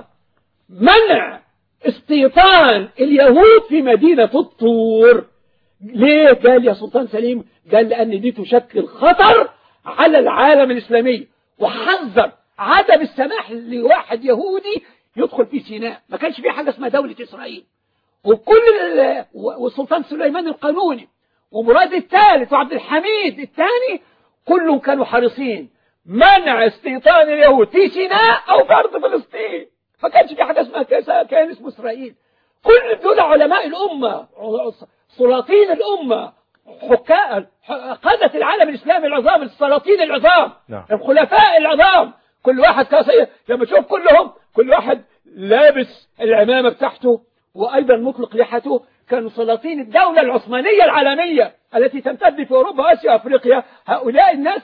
منع استيطان اليهود في مدينة الطور ليه قال يا سلطان سليم قال لأن دي تشكل خطر على العالم الإسلامي وحذر عدم السماح لواحد يهودي يدخل في سيناء ما كانش في حاجة اسمها دولة إسرائيل وكل ال- و- والسلطان سليمان القانوني ومراد الثالث وعبد الحميد الثاني كلهم كانوا حريصين منع استيطان اليهود في سيناء او في ارض فلسطين ما كانش في حاجه اسمها كذا كان اسمه اسرائيل كل دول علماء الامه سلاطين الامه حكاء قادة العالم الإسلامي العظام السلاطين العظام نعم. الخلفاء العظام كل واحد كاسية لما تشوف كلهم كل واحد لابس العمامة بتاعته وأيضا مطلق لحته كانوا سلاطين الدولة العثمانية العالمية التي تمتد في أوروبا وآسيا وأفريقيا هؤلاء الناس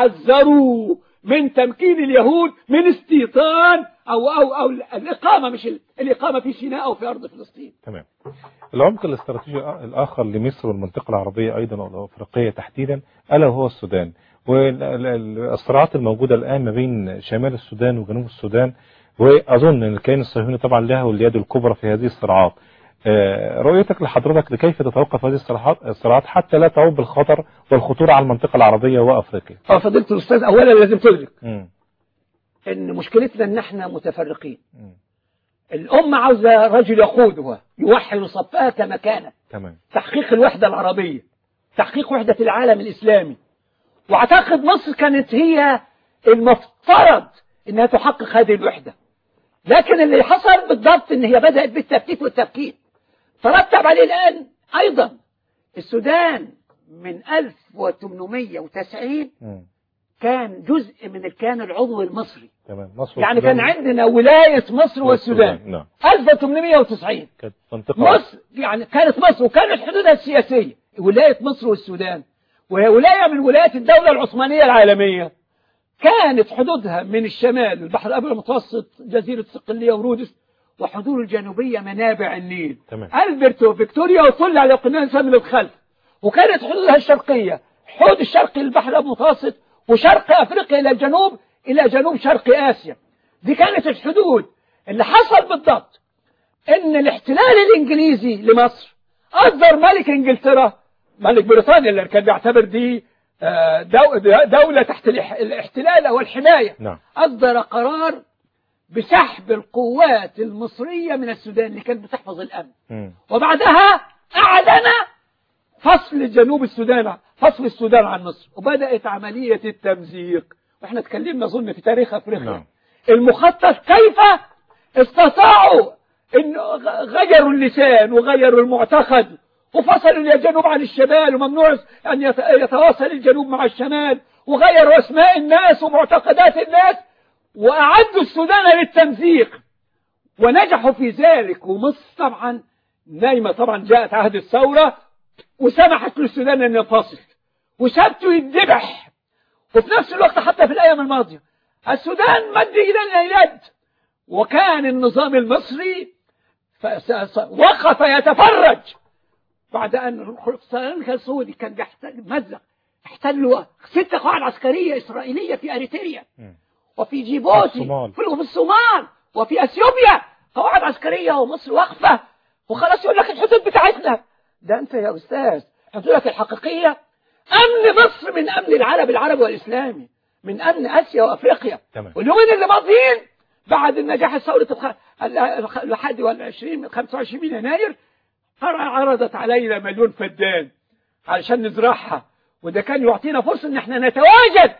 حذروا من تمكين اليهود من استيطان أو أو أو الإقامة مش ال- الإقامة في سيناء أو في أرض فلسطين تمام العمق الاستراتيجي الآخر لمصر والمنطقة العربية أيضا والأفريقية تحديدا ألا وهو السودان والصراعات الموجودة الآن ما بين شمال السودان وجنوب السودان وأظن أن الكيان الصهيوني طبعا له اليد الكبرى في هذه الصراعات آه، رؤيتك لحضرتك لكيف تتوقف هذه الصراعات الصراعات حتى لا تعود بالخطر والخطورة على المنطقة العربية وأفريقيا اه فضيلة الأستاذ أولا لازم تدرك مم. إن مشكلتنا إن إحنا متفرقين مم. الأمة عاوزة رجل يقودها يوحد صفها كما كانت تمام تحقيق الوحدة العربية تحقيق وحدة العالم الإسلامي وأعتقد مصر كانت هي المفترض إنها تحقق هذه الوحدة لكن اللي حصل بالضبط إن هي بدأت بالتفتيت والتفكيك ترتب عليه الآن أيضا السودان من 1890 مم. كان جزء من الكيان العضوي المصري تمام مصر يعني والسودان كان عندنا ولاية مصر والسودان نعم 1890 كانت منطقة مصر يعني كانت مصر وكانت حدودها السياسية ولاية مصر والسودان وهي ولاية من ولايات الدولة العثمانية العالمية كانت حدودها من الشمال البحر الأبيض المتوسط جزيرة صقلية ورودس وحدود الجنوبية منابع النيل تمام. ألبرت وفيكتوريا وطل على قناة من الخلف وكانت حدودها الشرقية حوض الشرقي للبحر الأبيض المتوسط وشرق أفريقيا إلى الجنوب إلى جنوب شرق آسيا دي كانت الحدود اللي حصل بالضبط ان الاحتلال الانجليزي لمصر اصدر ملك انجلترا ملك بريطانيا اللي كان بيعتبر دي آه، دو- دولة تحت الاح- الاحتلال او الحماية نعم اصدر قرار بسحب القوات المصرية من السودان اللي كانت بتحفظ الامن مم. وبعدها اعلن فصل جنوب السودان فصل السودان عن مصر وبدأت عملية التمزيق واحنا اتكلمنا اظن في تاريخ افريقيا نعم. المخطط كيف استطاعوا ان غ- غيروا اللسان وغيروا المعتقد وفصلوا الجنوب عن الشمال وممنوع ان يت- يتواصل الجنوب مع الشمال وغيروا اسماء الناس ومعتقدات الناس واعدوا السودان للتمزيق ونجحوا في ذلك ومصر طبعا نايمة طبعا جاءت عهد الثورة وسمحت للسودان أن ينفصل وسابته يتذبح وفي نفس الوقت حتى في الأيام الماضية السودان مد إلينا اليد وكان النظام المصري فس- س- وقف يتفرج بعد أن الحسين السعودي كان مزق احتلوا ست قواعد عسكرية إسرائيلية في أريتريا مم. وفي جيبوتي الصومال. في وفي الصومال وفي اثيوبيا قواعد عسكريه ومصر واقفه وخلاص يقول لك الحدود بتاعتنا ده انت يا استاذ حدودك الحقيقيه امن مصر من امن العالم العربي والاسلامي من امن اسيا وافريقيا تمام واليومين اللي ماضيين بعد النجاح الثورة الخ- ال- الخ- الحادي والعشرين 25 يناير عر- عرضت علينا مليون فدان علشان نزرعها وده كان يعطينا فرصة ان احنا نتواجد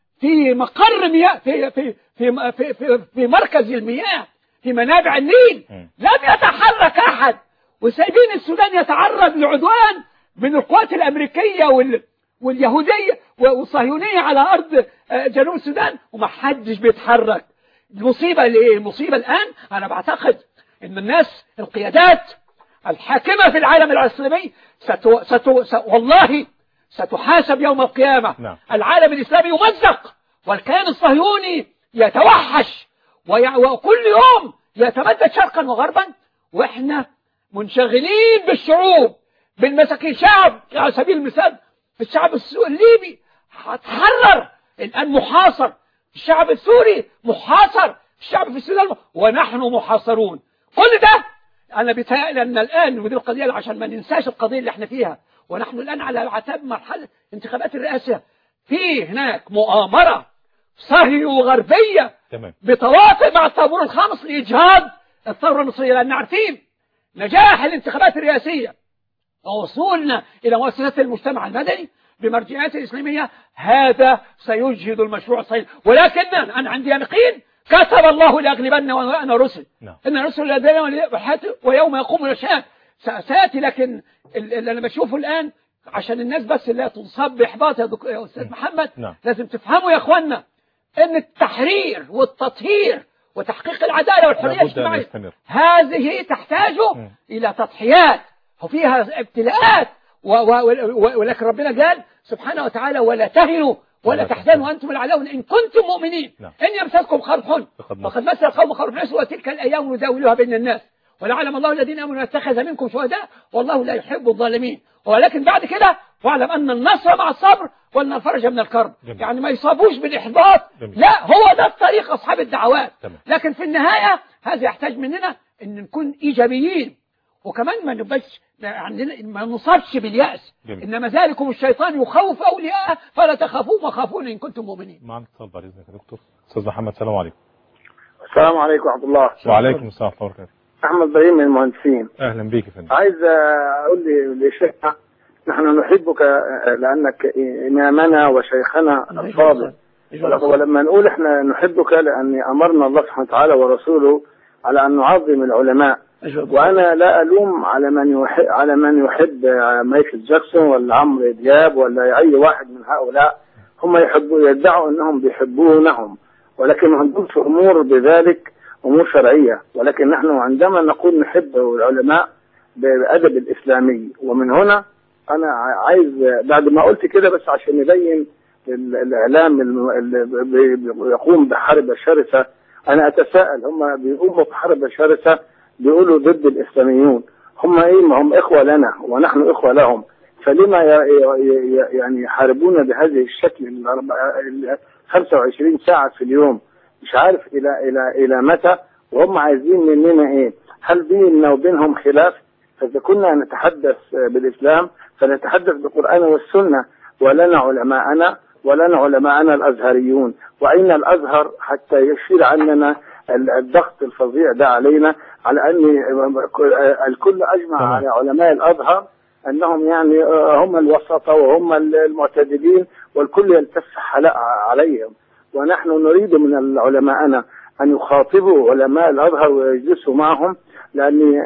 في مقر مياه في في في في, في, في مركز المياه في منابع النيل مم. لم يتحرك احد وسايبين السودان يتعرض لعدوان من القوات الامريكيه وال واليهوديه والصهيونيه على ارض آه، جنوب السودان ومحدش بيتحرك المصيبه ليه المصيبه الان انا بعتقد ان الناس القيادات الحاكمه في العالم الاسلامي ستو ستو س... والله ستحاسب يوم القيامه نعم. العالم الاسلامي يمزق والكيان الصهيوني يتوحش ويع... وكل يوم يتمدد شرقا وغربا واحنا منشغلين بالشعوب بالمساكين شعب على سبيل المثال الشعب السو- الليبي هتحرر الان محاصر الشعب السوري محاصر الشعب في السودان ونحن محاصرون كل ده انا بيتهيألي ان الان ودي القضيه عشان ما ننساش القضيه اللي احنا فيها ونحن الان على عتاب مرحله انتخابات الرئاسه في هناك مؤامره صهيونية وغربيه تمام بتواطئ مع الطابور الخامس لإجهاض الثورة المصرية لأن عارفين نجاح الانتخابات الرئاسية ووصولنا إلى مؤسسات المجتمع المدني بمرجعيات الإسلامية هذا سيجهد المشروع الصحيح ولكن أنا عندي يقين كتب الله لأغلبن وأنا رسل نعم إن رسل لدينا ويوم يقوم الأشهاد سأتي لكن ال- اللي أنا بشوفه الآن عشان الناس بس لا تنصب بإحباط يا, دك... يا أستاذ محمد نعم. لازم تفهموا يا أخوانا ان التحرير والتطهير وتحقيق العدالة والحرية لابد أن الاجتماعية يستمر هذه تحتاج مم. إلى تضحيات وفيها ابتلاءات و و و ولكن ربنا قال سبحانه وتعالى ولا تهنوا ولا ولا تحزنوا وأنتم العلون إن كنتم مؤمنين نعم. إن يمسسكم قرح فقد مس. فقد مس القوم قرح نفسه وتلك الأيام نداولها بين الناس ولعلم الله الذين آمنوا يتخذ منكم شهداء والله لا يحب الظالمين ولكن بعد كده واعلم أن النصر مع الصبر وأن الفرج من الكرب جميل. يعني ما يصابوش بالإحباط جميل. لا هو ده الطريق أصحاب الدعوات تمام. لكن في النهاية هذا يحتاج مننا أن نكون إيجابيين وكمان ما نبقاش عندنا ما نصابش باليأس جميل. إنما ذلكم الشيطان يخوف أولياءه فلا تخافوه وخافون إن كنتم مؤمنين معنا اتصال بعد اذنك يا دكتور استاذ محمد السلام عليكم السلام عليكم ورحمة الله وعليكم السلام ورحمه الله وبركاته أحمد إبراهيم من المهندسين اهلا بيك يا فندم عايز أقول لي لشيخنا نحن نحبك لأنك إمامنا وشيخنا الفاضل ولما نقول احنا نحبك لأن أمرنا الله سبحانه وتعالى ورسوله على أن نعظم العلماء وأنا لا ألوم على من يحب على من يحب مايكل جاكسون ولا عمرو دياب ولا أي واحد من هؤلاء هم يحبوا يدعوا أنهم بيحبونهم ولكن ما عندهمش أمور بذلك أمور شرعية ولكن نحن عندما نقول نحب العلماء بأدب الإسلامي ومن هنا أنا عايز بعد ما قلت كده بس عشان نبين ال- الإعلام الم- اللي بي- بي- يقوم بحرب شرسة أنا أتساءل هم بيقوموا بحرب شرسة بيقولوا ضد الإسلاميون هم إيه ما هم إخوة لنا ونحن إخوة لهم فلما ي- ي- ي- يعني يحاربون بهذه الشكل الأربع- ال 25 ساعة في اليوم مش عارف إلى إلى إلى متى وهم عايزين مننا إيه هل بيننا وبينهم خلاف فإذا كنا نتحدث بالإسلام فنتحدث بالقرآن والسنة ولنا علماءنا ولنا علماءنا الأزهريون وأين الأزهر حتى يشير عننا ال- الضغط الفظيع ده علينا على أن الكل أجمع تمام. على علماء الأزهر أنهم يعني هم الوسطة وهم المعتدلين والكل يلتف حلق عليهم ونحن نريد من علماءنا أن يخاطبوا علماء الأزهر ويجلسوا معهم لأن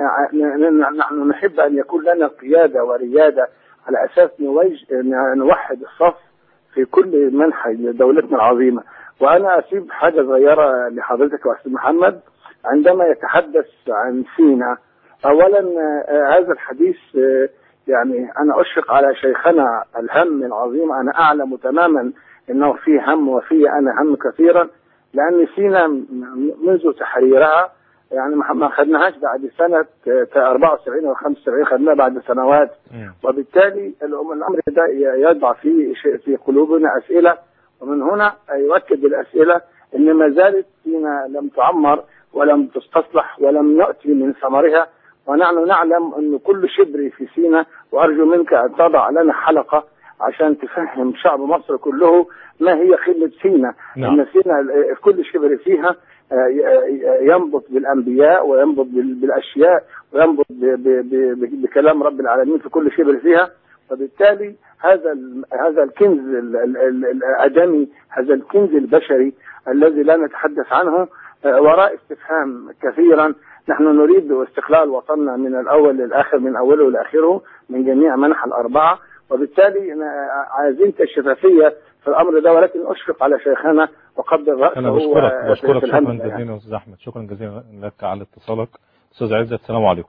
نحن نحب أن يكون لنا قيادة وريادة على أساس نوج... نوحد الصف في كل منحى دولتنا العظيمة وأنا أسيب حاجة صغيرة لحضرتك وأستاذ محمد عندما يتحدث عن سينا أولا آه، هذا الحديث آه، يعني أنا أشفق على شيخنا الهم العظيم أنا أعلم تماما أنه فيه هم وفي أنا هم كثيرا لأن سينا م- منذ تحريرها يعني ما ما خدناهاش بعد سنة آه، 74 أو 75 خدناها بعد سنوات مم. وبالتالي الأم- الأمر ده ي- يضع في شيء في قلوبنا أسئلة ومن هنا يؤكد الأسئلة أن ما زالت سينا لم تعمر ولم تستصلح ولم يأتي من ثمرها ونحن نعلم أن كل شبر في سينا وأرجو منك أن تضع لنا حلقة عشان تفهم شعب مصر كله ما هي خلة سينا نعم. أن سينا آه، كل شبر فيها آه، آه، ينبط بالأنبياء وينبط بال- بالأشياء وينبط ب- ب- ب- بكلام رب العالمين في كل شبر فيها وبالتالي هذا ال- هذا الكنز ال- ال- ال- الآدمي هذا الكنز البشري الذي لا نتحدث عنه آه، وراء استفهام كثيرا نحن نريد استقلال وطننا من الأول للآخر من أوله لآخره من جميع منح الأربعة وبالتالي أنا عايزين الشفافية في الأمر ده ولكن أشفق على شيخنا وقبل رأسه انا بشكرك آه، بشكرك في شكرا الهمزة يعني. جزيلا يا استاذ احمد شكرا جزيلا لك على اتصالك استاذ عزت السلام عليكم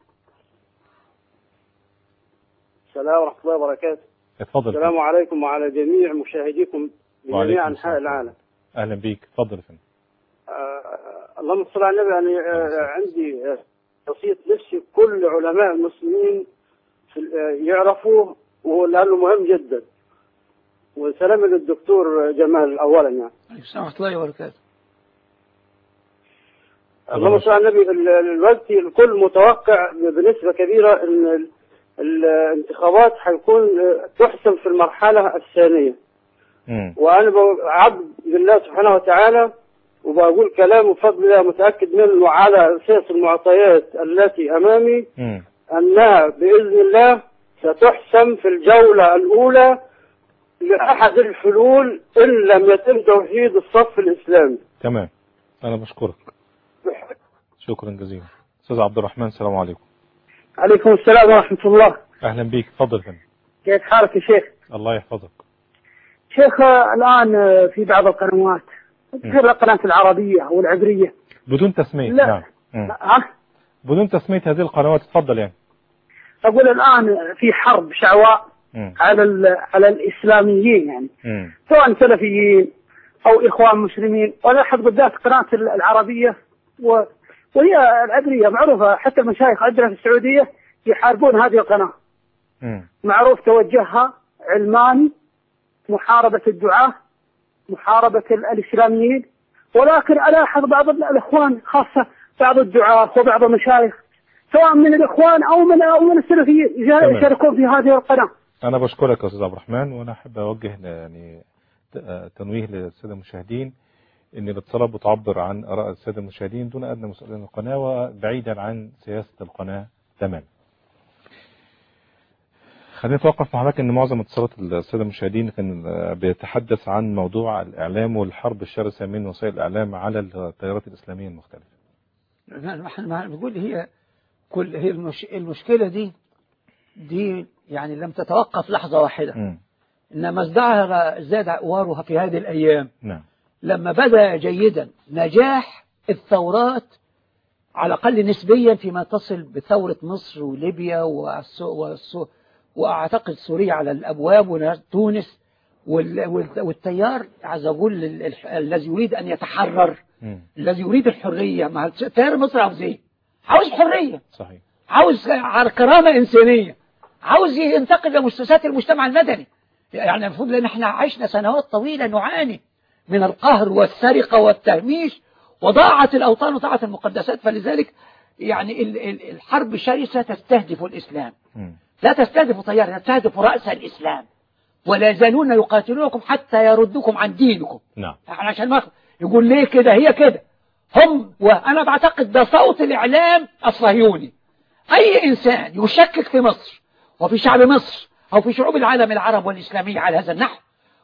السلام ورحمة الله وبركاته اتفضل السلام عليكم وعلى جميع مشاهديكم في وعليكم جميع أنحاء السلام. العالم اهلا بيك اتفضل يا فندم آه اللهم صل على النبي يعني آه عندي آه، وصية نفسي كل علماء المسلمين في ال- آه، يعرفوه وهو لأنه مهم جدا وسلام للدكتور جمال أولا يعني عليكم السلام ورحمة الله وبركاته اللهم صل على النبي ال- ال- الوقت الكل متوقع بنسبة كبيرة أن ال- الانتخابات حيكون آه، تحسم في المرحلة الثانية مم. وانا ب- عبد لله سبحانه وتعالى وبقول كلام بفضل الله متاكد منه على اساس المعطيات التي امامي مم. انها باذن الله ستحسم في الجوله الاولى لاحد الحلول ان لم يتم توحيد الصف الاسلامي. تمام انا بشكرك شكرا جزيلا استاذ عبد الرحمن السلام عليكم عليكم السلام ورحمه الله. اهلا بيك اتفضل يا فندم كيف حالك يا شيخ؟ الله يحفظك شيخ الان في بعض القنوات غير القناه العربيه والعبريه بدون تسميه لا. نعم مم. ها؟ بدون تسميه هذه القنوات اتفضل يعني اقول الان في حرب شعواء مم. على ال- على الاسلاميين يعني مم. سواء سلفيين او اخوان مسلمين ولاحظ بالذات قناه ال- العربيه و وهي العبريه معروفه حتى المشايخ عندنا في السعوديه يحاربون هذه القناه مم. معروف توجهها علماني محاربه الدعاه محاربه ال- الاسلاميين ولكن الاحظ بعض ال- الاخوان خاصه بعض الدعاه وبعض المشايخ سواء من الاخوان او من او من السلفيين تمام. يشاركون في هذه القناه انا بشكرك يا استاذ عبد الرحمن وانا احب اوجه ل- يعني ت- آه، تنويه للساده المشاهدين ان الاتصالات بتعبر عن اراء الساده المشاهدين دون ادنى مسؤوليه القناه وبعيدا عن سياسه القناه تماما. خلينا نتوقف مع حضرتك ان معظم اتصالات الساده المشاهدين كان آه، بيتحدث عن موضوع الاعلام والحرب الشرسه من وسائل الاعلام على التيارات الاسلاميه المختلفه. ما احنا ما بنقول هي كل هي المش... المشكلة دي دي يعني لم تتوقف لحظة واحدة مم. إنما ازدهر زاد أوارها في هذه الأيام نعم. لما بدا جيدا نجاح الثورات على الأقل نسبيا فيما تصل بثورة مصر وليبيا والسو... والسو... وأعتقد سوريا على الأبواب وتونس وال... وال... والتيار عايز أقول ال... ال... الذي يريد أن يتحرر مم. الذي يريد الحرية مع التيار المصري عاوز إيه؟ عاوز حرية صحيح. عاوز كرامة إنسانية عاوز ينتقل لمؤسسات المجتمع المدني يعني المفروض لأن احنا عشنا سنوات طويلة نعاني من القهر والسرقة والتهميش وضاعت الأوطان وضاعت المقدسات فلذلك يعني ال- ال- الحرب الشرسة تستهدف الإسلام مم. لا تستهدف طيار تستهدف رأس الإسلام ولا يزالون يقاتلونكم حتى يردوكم عن دينكم نعم. احنا عشان ما يقول ليه كده هي كده هم وانا بعتقد ده صوت الاعلام الصهيوني اي انسان يشكك في مصر وفي شعب مصر او في شعوب العالم العرب والاسلامي على هذا النحو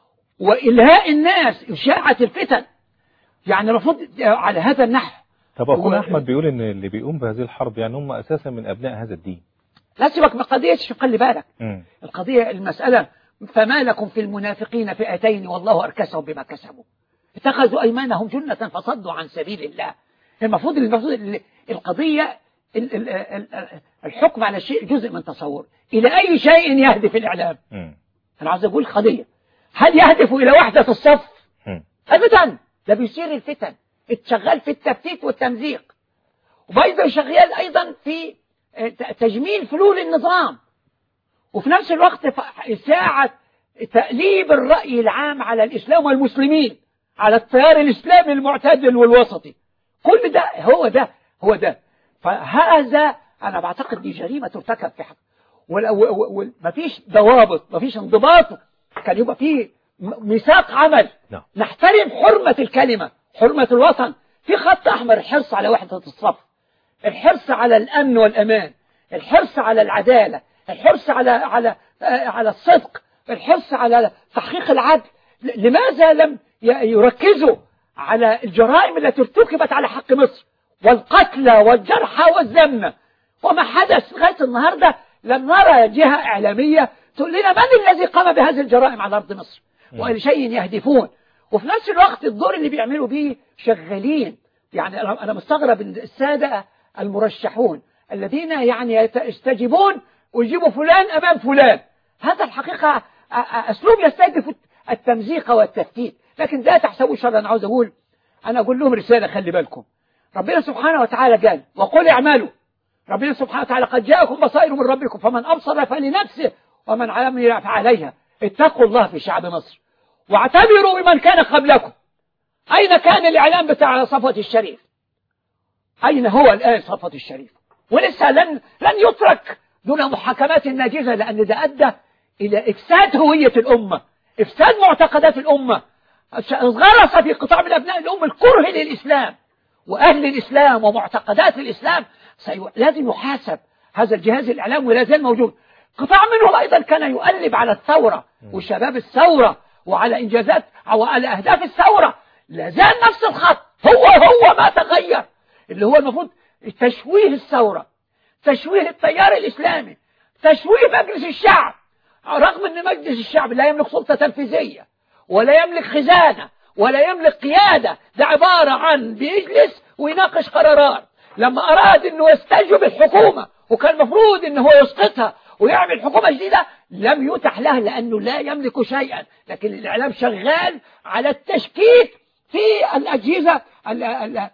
والهاء الناس اشاعه الفتن يعني المفروض على هذا النحو طب اخونا هو- احمد بيقول ان اللي بيقوم بهذه الحرب يعني هم اساسا من ابناء هذا الدين. لا سيبك من قضيه شوف خلي بالك مم. القضيه المساله فما لكم في المنافقين فئتين والله اركسهم بما كسبوا اتخذوا ايمانهم جنه فصدوا عن سبيل الله المفروض المفروض ال- القضيه ال- ال- ال- الحكم على الشيء جزء من تصور الى اي شيء يهدف الاعلام مم. انا عاوز اقول قضيه هل يهدف الى وحده الصف مم. ابدا ده بيصير الفتن اتشغال في التفتيت والتمزيق وأيضا شغال أيضا في آه، ت- تجميل فلول النظام وفي نفس الوقت ف- ساعة تأليب الرأي العام على الإسلام والمسلمين على التيار الإسلامي المعتدل والوسطي كل ده هو ده هو ده فهذا أنا بعتقد دي جريمة ترتكب في حق ومفيش ضوابط مفيش انضباط كان يبقى فيه م- ميثاق عمل نعم. نحترم حرمة الكلمة حرمة الوطن في خط أحمر الحرص على وحدة الصف الحرص على الأمن والأمان الحرص على العدالة الحرص على على آه، على الصدق الحرص على تحقيق العدل ل- لماذا لم ي- يركزوا على الجرائم التي ارتكبت على حق مصر والقتلى والجرحى والذمة وما حدث لغاية النهاردة لم نرى جهة إعلامية تقول لنا من الذي قام بهذه الجرائم على أرض مصر وإلى شيء يهدفون وفي نفس الوقت الدور اللي بيعملوا بيه شغالين يعني أنا أنا مستغرب إن السادة المرشحون الذين يعني يت- يستجيبون ويجيبوا فلان أمام فلان هذا الحقيقة أ- أ- أسلوب يستهدف التمزيق والتفتيت لكن لا تحسبوا شرا أنا عاوز أقول أنا أقول لهم رسالة خلي بالكم ربنا سبحانه وتعالى قال وقل اعملوا ربنا سبحانه وتعالى قد جاءكم بصائر من ربكم فمن أبصر فلنفسه ومن عمل فعليها اتقوا الله في شعب مصر واعتبروا بمن كان قبلكم أين كان الإعلام بتاع صفوة الشريف أين هو الآن صفوة الشريف ولسه لن لن يترك دون محاكمات ناجزة لأن ده أدى إلى إفساد هوية الأمة إفساد معتقدات الأمة غرس في قطاع من أبناء الأمة الكره للإسلام وأهل الإسلام ومعتقدات الإسلام سي... لازم يحاسب هذا الجهاز الإعلام ولا زال موجود قطاع منهم أيضا كان يؤلب على الثورة وشباب الثورة وعلى إنجازات أو على أهداف الثورة لا زال نفس الخط هو هو ما تغير اللي هو المفروض تشويه الثورة تشويه التيار الإسلامي تشويه مجلس الشعب رغم أن مجلس الشعب لا يملك سلطة تنفيذية ولا يملك خزانة ولا يملك قيادة ده عبارة عن بيجلس ويناقش قرارات لما أراد أنه يستجوب الحكومة وكان المفروض أنه يسقطها ويعمل حكومة جديدة لم يتح له لأنه لا يملك شيئا لكن الإعلام شغال على التشكيك في الأجهزة ال- ال-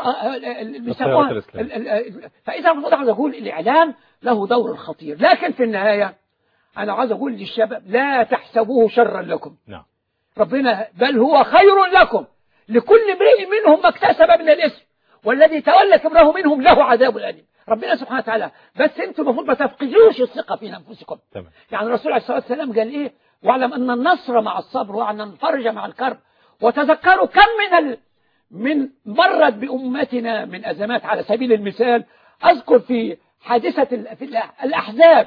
ال- بيسموها الإسلام. ال- ال- فإذا المفروض عاوز أقول الإعلام له دور خطير لكن في النهاية أنا عاوز أقول للشباب لا تحسبوه شرا لكم نعم ربنا بل هو خير لكم لكل امرئ منهم ما اكتسب من الاسم والذي تولى كبره منهم له عذاب أليم ربنا سبحانه وتعالى بس انتم المفروض ما تفقدوش الثقة في أنفسكم تمام يعني الرسول عليه الصلاة والسلام قال إيه واعلم أن النصر مع الصبر وأن الفرج مع الكرب وتذكروا كم من ال... من مرت بأمتنا من أزمات على سبيل المثال أذكر في حادثة ال... في الأح- الأحزاب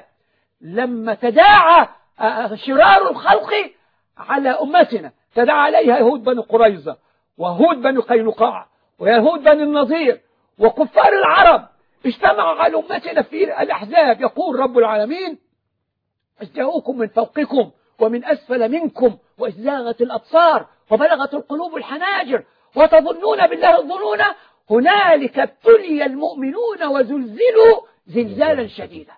لما تداعى آه، شرار الخلق على أمتنا تداعى عليها يهود بني قريظة ويهود بني قينقاع ويهود بني النضير وكفار العرب اجتمعوا على أمتنا في الأحزاب يقول رب العالمين إذ جاءوكم من فوقكم ومن أسفل منكم وإذ زاغت الأبصار وبلغت القلوب الحناجر وتظنون بالله الظنون هنالك ابتلي المؤمنون وزلزلوا زلزالا شديدا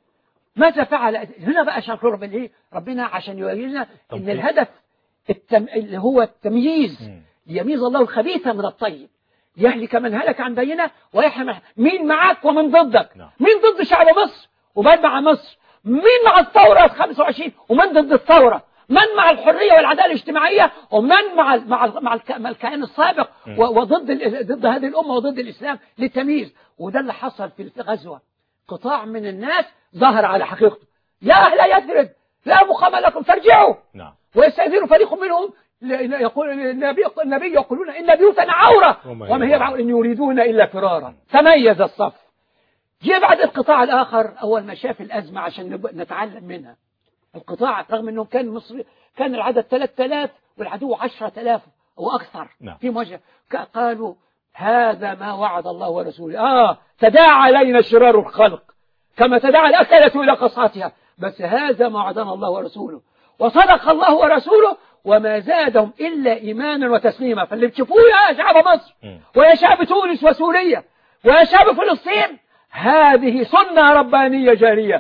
ماذا فعل هنا بقى عشان ربنا ايه ربنا عشان يورينا ان تمحيص. الهدف التم... اللي هو التمييز مم. ليميز الله الخبيث من الطيب يهلك من هلك عن بينه ويحيى من مين معاك ومن ضدك نعم. مين ضد شعب مصر ومن مع مصر مين مع الثورة 25 ومن ضد الثورة من مع الحرية والعدالة الاجتماعية ومن مع ال- مع ال- مع الك- مع الكيان السابق مم. و- وضد ال- ضد هذه الأمة وضد الإسلام للتمييز وده اللي حصل في الغزوة قطاع من الناس ظهر على حقيقته يا أهل يثرب لا مقام لكم فارجعوا نعم ويستأذن فريق منهم ل- ل- يقول النبي النبي يقولون إن بيوتنا عورة وما وما هي هي بعورة إن يريدون إلا فرارا تميز الصف جه بعد القطاع الآخر أول ما شاف الأزمة عشان نب- نتعلم منها القطاع رغم أنه كان مصر كان العدد 3000 والعدو 10000 أو أكثر نعم. في مواجهة ك- قالوا هذا ما وعد الله ورسوله آه تداعى علينا شرار الخلق كما تداعى الأكلة إلى قصعتها بس هذا ما وعدنا الله ورسوله وصدق الله ورسوله وما زادهم إلا إيمانا وتسليما فاللي بتشوفوه يا شعب مصر مم. ويا شعب تونس وسوريا ويا شعب فلسطين هذه سنة ربانية جارية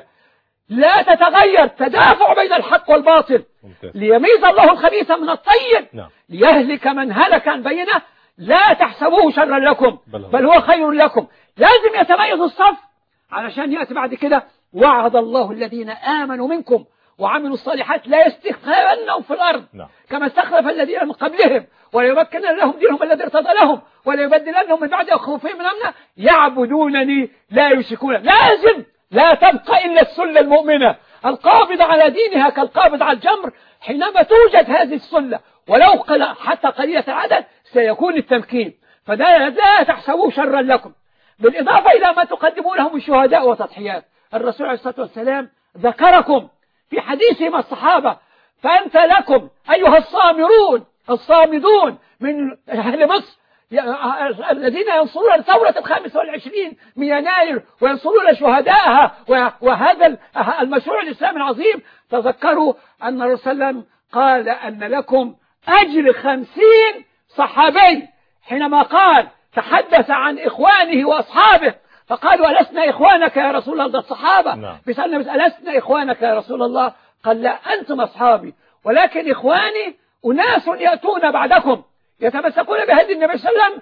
لا تتغير تدافع بين الحق والباطل ممتاز ليميز الله الخبيث من الطيب نعم ليهلك من هلك عن بينه لا تحسبوه شرا لكم بل هو- بل هو خير لكم لازم يتميز الصف علشان يأتي بعد كده وعد الله الذين آمنوا منكم وعملوا الصالحات لا يستخلفنهم في الأرض نعم كما استخلف الذين من قبلهم وليمكن لهم دينهم الذي ارتضى لهم وليبدلنهم من بعد خوفهم من أمنا يعبدونني لا يشركون لازم لا تبقى إلا السلة المؤمنة القابض على دينها كالقابض على الجمر حينما توجد هذه السلة ولو قل حتى قليلة العدد سيكون التمكين فده لا تحسبوه شرا لكم بالإضافة إلى ما تقدمونه من شهداء وتضحيات الرسول عليه الصلاة والسلام ذكركم في حديثه مع الصحابة فأنت لكم أيها الصامرون الصامدون من أهل مصر ي- الذين ينصرون الثورة الخامسة والعشرين من يناير وينصرون شهداءها و- وهذا ال- المشروع الإسلامي العظيم تذكروا أن الرسول صلى الله عليه وسلم قال أن لكم أجر خمسين صحابي حينما قال تحدث عن إخوانه وأصحابه فقالوا ألسنا إخوانك يا رسول الله ده الصحابة نعم. بيسألنا ألسنا إخوانك يا رسول الله قال لا أنتم أصحابي ولكن إخواني أناس يأتون بعدكم يتمسكون بهدي النبي صلى الله عليه وسلم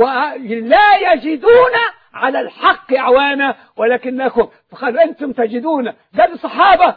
ولا يجدون على الحق أعوانا ولكنكم فقالوا أنتم تجدون ده الصحابة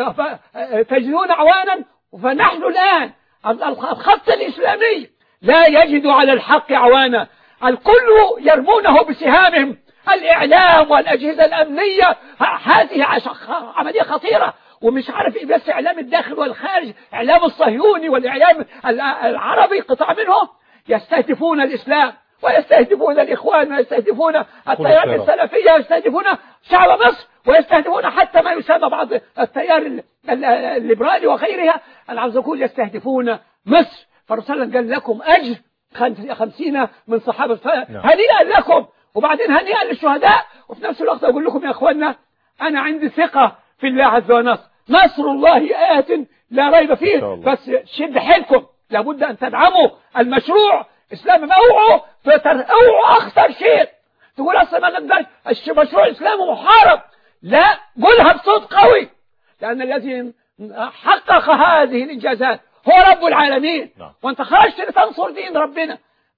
تجدون أعوانا فنحن الآن الخط الإسلامي لا يجد على الحق أعوانا الكل يرمونه بسهامهم الإعلام والأجهزة الأمنية ه- هذه عش- خ- عملية خطيرة ومش عارف إيه بس إعلام الداخل والخارج إعلام الصهيوني والإعلام ال- العربي قطاع منهم يستهدفون الإسلام ويستهدفون الإخوان ويستهدفون التيارات الشرف. السلفية ويستهدفون شعب مصر ويستهدفون حتى ما يسمى بعض التيار ال- ال- الليبرالي وغيرها أنا عاوز أقول يستهدفون مصر فالرسول قال لكم أجر خمس- خمسين من صحابة ف- هنيئا لكم وبعدين هنيئا للشهداء وفي نفس الوقت أقول لكم يا أخوانا أنا عندي ثقة في الله عز وجل نصر الله آت لا ريب فيه شاء الله. بس شد حيلكم لابد أن تدعموا المشروع إسلام اوعوا فتر- اوعوا أخطر شيء تقول أصلا ما نقدر الش- مشروع الإسلام محارب لا قولها بصوت قوي لأن الذي حقق هذه الإنجازات هو رب العالمين نعم. وانت خرجت لتنصر دين ربنا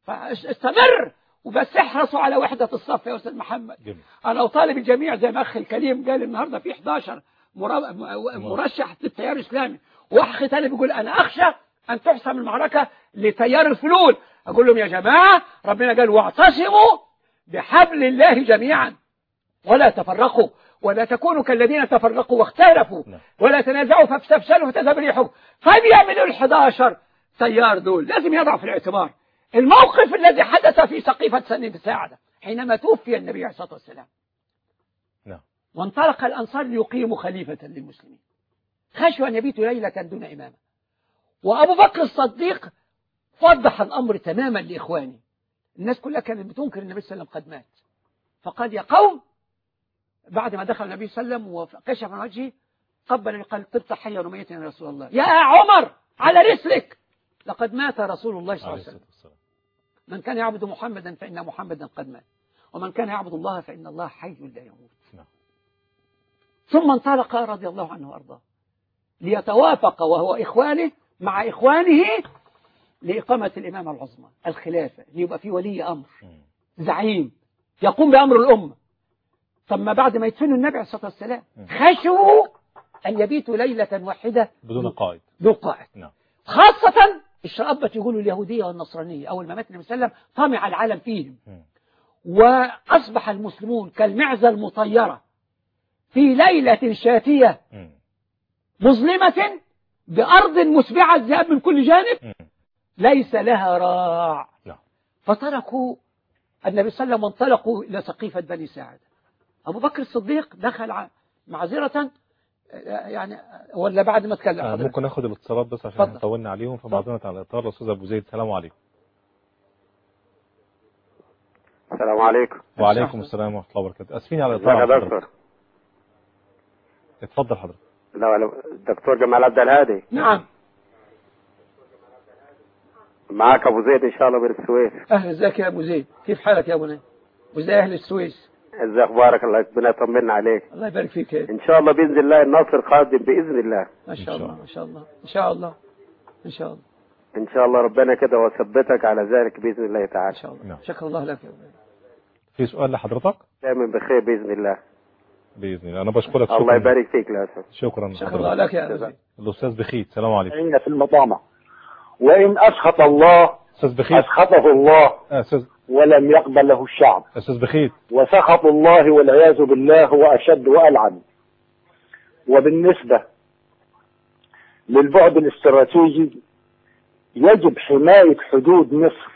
فاستمر وبس احرصوا على وحدة الصف يا أستاذ محمد جميل. أنا أطالب الجميع زي ما أخي الكريم قال النهاردة في 11 مرا- م- مرشح للتيار الإسلامي وأخي تاني بيقول أنا أخشى أن تحسم المعركة لتيار الفلول أقول لهم يا جماعة ربنا قال واعتصموا بحبل الله جميعا ولا تفرقوا ولا تكونوا كالذين تفرقوا واختلفوا نعم. ولا تنازعوا فاستفشلوا فتذهب ريحكم فليعملوا ال 11 تيار دول لازم يضعوا في الاعتبار الموقف الذي حدث في سقيفة سن ساعدة حينما توفي النبي عليه الصلاة والسلام نعم وانطلق الأنصار ليقيموا خليفة للمسلمين خشوا أن يبيتوا ليلة دون إمامة وأبو بكر الصديق فضح الأمر تماما لإخوانه الناس كلها كانت بتنكر النبي صلى الله عليه وسلم قد مات فقال يا قوم بعد ما دخل النبي صلى الله عليه وسلم وكشف عن وجهه قبل قال طبت حيا وميتا يا رسول الله يا عمر على رسلك لقد مات رسول الله صلى الله عليه عليه وسلم الصلاة والسلام من كان يعبد محمدا فإن محمدا قد مات ومن كان يعبد الله فإن الله حي لا يموت نعم. ثم انطلق رضي الله عنه وأرضاه ليتوافق وهو إخوانه مع إخوانه لإقامة الإمامة العظمى الخلافة ليبقى في ولي أمر مم. زعيم يقوم بأمر الأمة ثم بعد ما يدفنوا النبي عليه الصلاة والسلام مم. خشوا أن يبيتوا ليلة واحدة بدون قائد دون قائد نعم خاصة اشتربت يقولوا اليهودية والنصرانية أول ما مات النبي صلى الله عليه وسلم طمع العالم فيهم مم. وأصبح المسلمون كالمعزة المطيرة في ليلة شاتية مم. مظلمة بأرض مسبعة الذهاب من كل جانب مم. ليس لها راع نعم فتركوا النبي صلى الله عليه وسلم وانطلقوا إلى سقيفة بني ساعدة أبو بكر الصديق دخل ع- معذرة آه، يعني ولا بعد ما تكلم آه، حضرتك؟ ممكن ناخد الاتصالات بس عشان اتفضل. احنا طولنا عليهم فبعضنا على الاطار الاستاذ ابو زيد السلام عليكم السلام عليكم وعليكم السلام ورحمه الله وبركاته اسفين على ازيك يا الاطار دكتور اتفضل حضرتك لا لا الدكتور جمال عبد الهادي نعم معاك ابو زيد ان شاء الله من السويس أهلا ازيك يا أبو زيد كيف حالك يا أبو نايم وازاي أهل السويس ازي اخبارك الله ربنا يطمنا عليك الله يبارك فيك يا ان شاء الله باذن الله الناصر قادم باذن الله ما شاء شاء الله الله. ما شاء الله إن شاء الله إن شاء الله ان شاء الله ربنا كده وثبتك على ذلك باذن الله إن تعالى شاء الله نعم. شكر الله لك يا أبو زيد في سؤال لحضرتك دايما بخير باذن الله باذن الله انا بشكرك الله شكرا يبارك فيك يا أستاذ شكرا شكرا الله لك يا أستاذ. الاستاذ بخيت السلام عليكم إن في المطامع وإن أسخط الله استاذ بخيت أسخطه الله آه، استاذ ولم يقبل له الشعب استاذ بخيت وسخط الله والعياذ بالله هو أشد وألعن وبالنسبة للبعد الاستراتيجي يجب حماية حدود مصر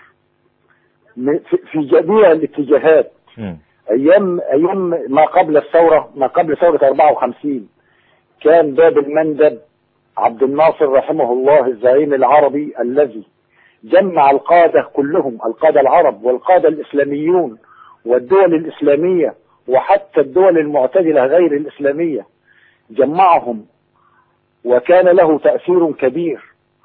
من- في- في جميع الاتجاهات مم. ايام ايام ما قبل الثوره ما قبل ثوره 54 كان باب المندب عبد الناصر رحمه الله الزعيم العربي الذي جمع القاده كلهم القاده العرب والقاده الاسلاميون والدول الاسلاميه وحتى الدول المعتدله غير الاسلاميه جمعهم وكان له تاثير كبير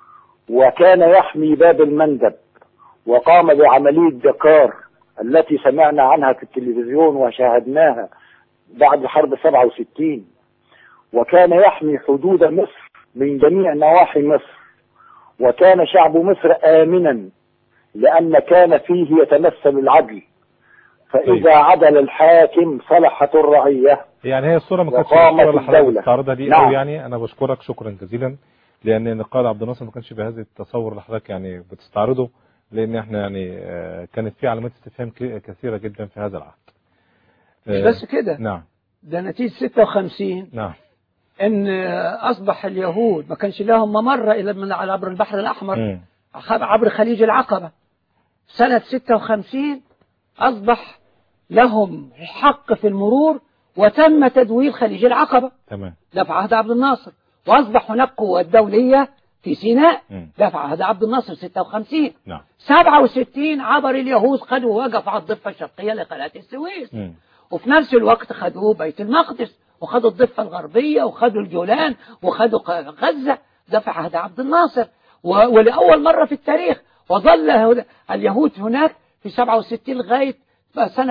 وكان يحمي باب المندب وقام بعمليه دكار التي سمعنا عنها في التلفزيون وشاهدناها بعد حرب 67 وكان يحمي حدود مصر من جميع نواحي مصر وكان شعب مصر آمنا لأن كان فيه يتمثل العدل طيب. فإذا عدل الحاكم صلحت الرعية يعني هي الصوره ما كانتش وقامت الصوره اللي حضرتك الدولة. بتعرضها دي نعم. قوي يعني انا بشكرك شكرا جزيلا لان القائد عبد الناصر ما كانش بهذا التصور اللي حضرتك يعني بتستعرضه لان احنا يعني آه، كانت في علامات استفهام ك- كثيره جدا في هذا العهد مش آه، بس كده نعم ده نتيجة 56 نعم ان اصبح اليهود ما كانش لهم ممر الا من على عبر البحر الاحمر مم. عبر خليج العقبة سنة 56 أصبح لهم حق في المرور وتم تدوير خليج العقبة تمام ده في عهد عبد الناصر وأصبح هناك قوات دولية في سيناء مم. ده في عهد عبد الناصر 56 نعم 67 عبر اليهود خدوا وقف على الضفة الشرقية لقناة السويس مم. وفي نفس الوقت خدوا بيت المقدس وخدوا الضفة الغربية وخدوا الجولان وخدوا ق- غزة ده في عهد عبد الناصر و- ولأول مرة في التاريخ وظل هنا- اليهود هناك في 67 لغاية سنة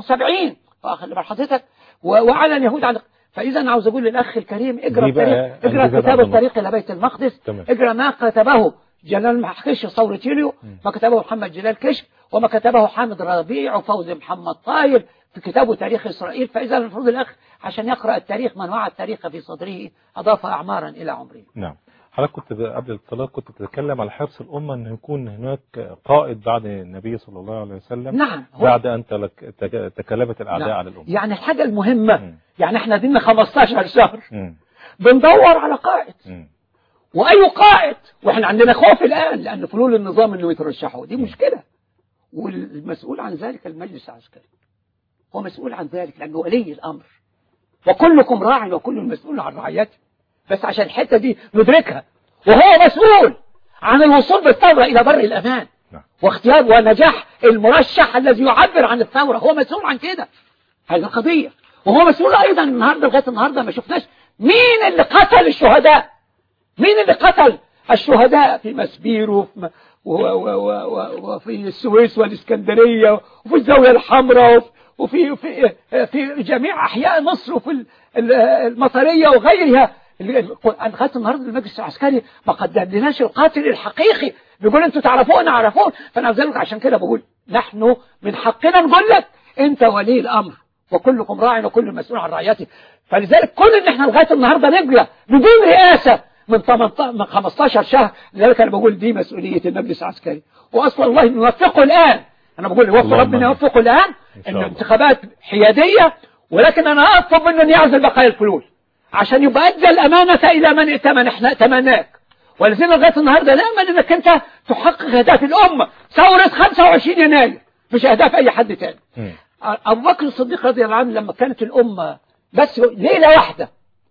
78 واخد بال حضرتك و- وعلى اليهود على فإذا عاوز أقول للأخ الكريم اقرأ دي بقى التاريخ اقرأ انجازات كتاب عبد الناصر. الطريق إلى بيت المقدس تمام. اقرأ ما كتبه جلال ما حكيش ثورة يوليو ما كتبه محمد جلال كشك وما كتبه حامد ربيع وفوزي محمد طايل في كتابه تاريخ إسرائيل فإذا المفروض الأخ عشان يقرأ التاريخ من وعى التاريخ في صدره أضاف أعمارا إلى عمره نعم حضرتك كنت ب- قبل الاطلاق كنت بتتكلم على حرص الأمة أن يكون هناك قائد بعد النبي صلى الله عليه وسلم نعم هو- بعد أن تلك- تك- تكلبت الأعداء نعم. على الأمة يعني الحاجة المهمة مم. يعني احنا دينا 15 شهر مم. بندور على قائد مم. واي قائد واحنا عندنا خوف الان لان فلول النظام انه يترشحوا دي مشكله والمسؤول عن ذلك المجلس العسكري هو مسؤول عن ذلك لانه ولي الامر وكلكم راع وكل مسؤول عن رعيته بس عشان الحته دي ندركها وهو مسؤول عن الوصول بالثوره الى بر الامان نعم. واختيار ونجاح المرشح الذي يعبر عن الثوره هو مسؤول عن كده هذه القضيه وهو مسؤول ايضا النهارده لغايه النهارده ما شفناش مين اللي قتل الشهداء مين اللي قتل الشهداء في مسبير وفي, م- و- و- و- و- وفي السويس والإسكندرية وفي الزاوية الحمراء وفي وفي في جميع أحياء مصر وفي ال- ال- المطرية وغيرها ال- ال- لغاية النهارده المجلس العسكري ما قدمناش القاتل الحقيقي بيقول انتوا تعرفون عرفون فانا ذلك عشان كده بقول نحن من حقنا نقول لك انت ولي الامر وكلكم راع وكل مسؤول عن رعيته فلذلك كل ان احنا لغايه النهارده نجلى بدون رئاسه من 18 من 15 شهر لذلك انا بقول دي مسؤوليه المجلس العسكري واصلا الله يوفقه الان انا بقول يوفق اللهم ربنا آمين. يوفقه الان إن شاء ان الله. انتخابات حياديه ولكن انا اطلب منه ان يعزل بقايا الفلول عشان يبقى ادى الامانه الى من ائتمن احنا ائتمناك ولذلك لغايه النهارده نامل انك انت تحقق اهداف الامه ثوره 25 يناير مش اهداف اي حد تاني مم. أبو بكر الصديق رضي الله عنه لما كانت الأمة بس ليلة واحدة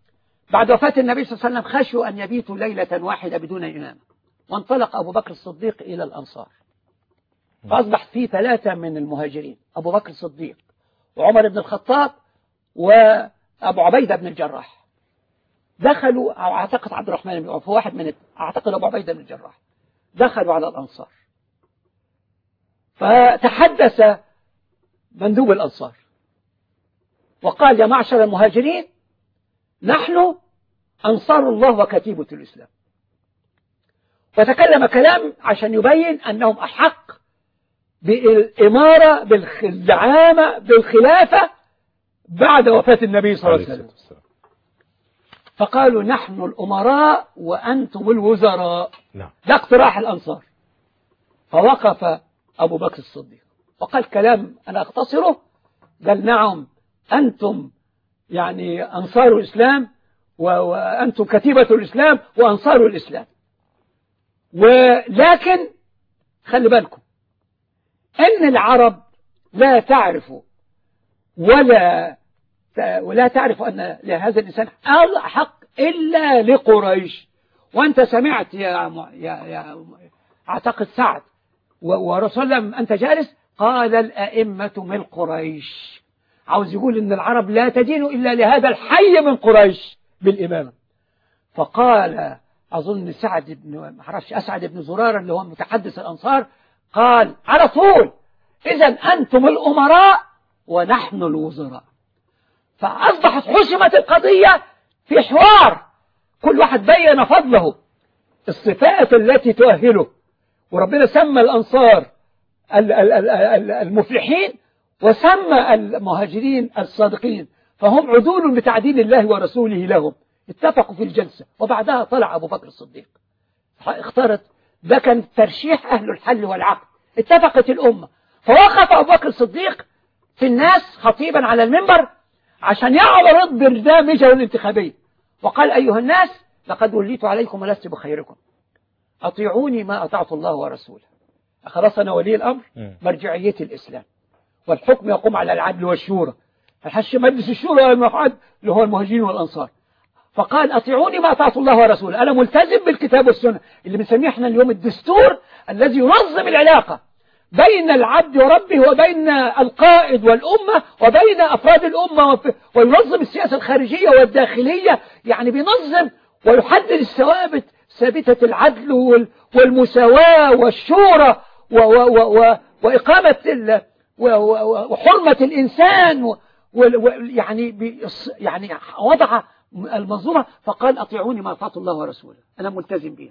بعد وفاة النبي صلى الله عليه وسلم خشوا أن يبيتوا ليلة واحدة بدون إمامة وانطلق أبو بكر الصديق إلى الأنصار فأصبح في ثلاثة من المهاجرين أبو بكر الصديق وعمر بن الخطاب وأبو عبيدة بن الجراح دخلوا أو أعتقد عبد الرحمن بن عوف هو واحد من أعتقد أبو عبيدة بن الجراح دخلوا على الأنصار فتحدث مندوب الأنصار وقال يا معشر المهاجرين نحن أنصار الله وكتيبة الإسلام وتكلم كلام عشان يبين أنهم أحق بالإمارة بالزعامة بالخلافة بعد وفاة النبي صلى الله عليه عليه وسلم الصلاة والسلام فقالوا نحن الأمراء وأنتم الوزراء نعم ده اقتراح الأنصار فوقف أبو بكر الصديق وقال كلام أنا أختصره قال نعم أنتم يعني أنصار الإسلام و- وأنتم كتيبة الإسلام وأنصار الإسلام ولكن خلي بالكم أن العرب لا تعرف ولا ولا تعرف أن لهذا الإنسان حق إلا لقريش وأنت سمعت يا م- يا يا أعتقد سعد و- ورسول الله أنت جالس قال الأئمة من قريش عاوز يقول إن العرب لا تدين إلا لهذا الحي من قريش بالإمامة فقال أظن سعد بن ما اعرفش أسعد بن زرارة اللي هو متحدث الأنصار قال على طول إذا أنتم الأمراء ونحن الوزراء فأصبحت حسمت القضية في حوار كل واحد بين فضله الصفات التي تؤهله وربنا سمى الأنصار ال- ال- ال- ال- المفلحين وسمى المهاجرين الصادقين فهم عدول بتعديل الله ورسوله لهم اتفقوا في الجلسة وبعدها طلع أبو بكر الصديق اختارت ده كان ترشيح أهل الحل والعقد اتفقت الأمة فوقف أبو بكر الصديق في الناس خطيبا على المنبر عشان يعرض برنامجه الانتخابي وقال أيها الناس لقد وليت عليكم ولست بخيركم أطيعوني ما أطعت الله ورسوله خلاص أنا ولي الأمر مم. مرجعية الإسلام والحكم يقوم على العدل والشورى الحش مجلس الشورى المقعد اللي هو المهاجرين والأنصار فقال أطيعوني ما أطعت الله ورسوله أنا ملتزم بالكتاب والسنة اللي بنسميه احنا اليوم الدستور الذي ينظم العلاقة بين العبد وربه وبين القائد والأمة وبين أفراد الأمة وف- وينظم السياسة الخارجية والداخلية يعني بينظم ويحدد الثوابت ثابتة العدل وال- والمساواة والشورى و و و و وإقامة ال و و و- وحرمة الإنسان و و- و- يعني بيص- يعني وضع المنظومة فقال أطيعوني ما أطعت الله ورسوله أنا ملتزم بها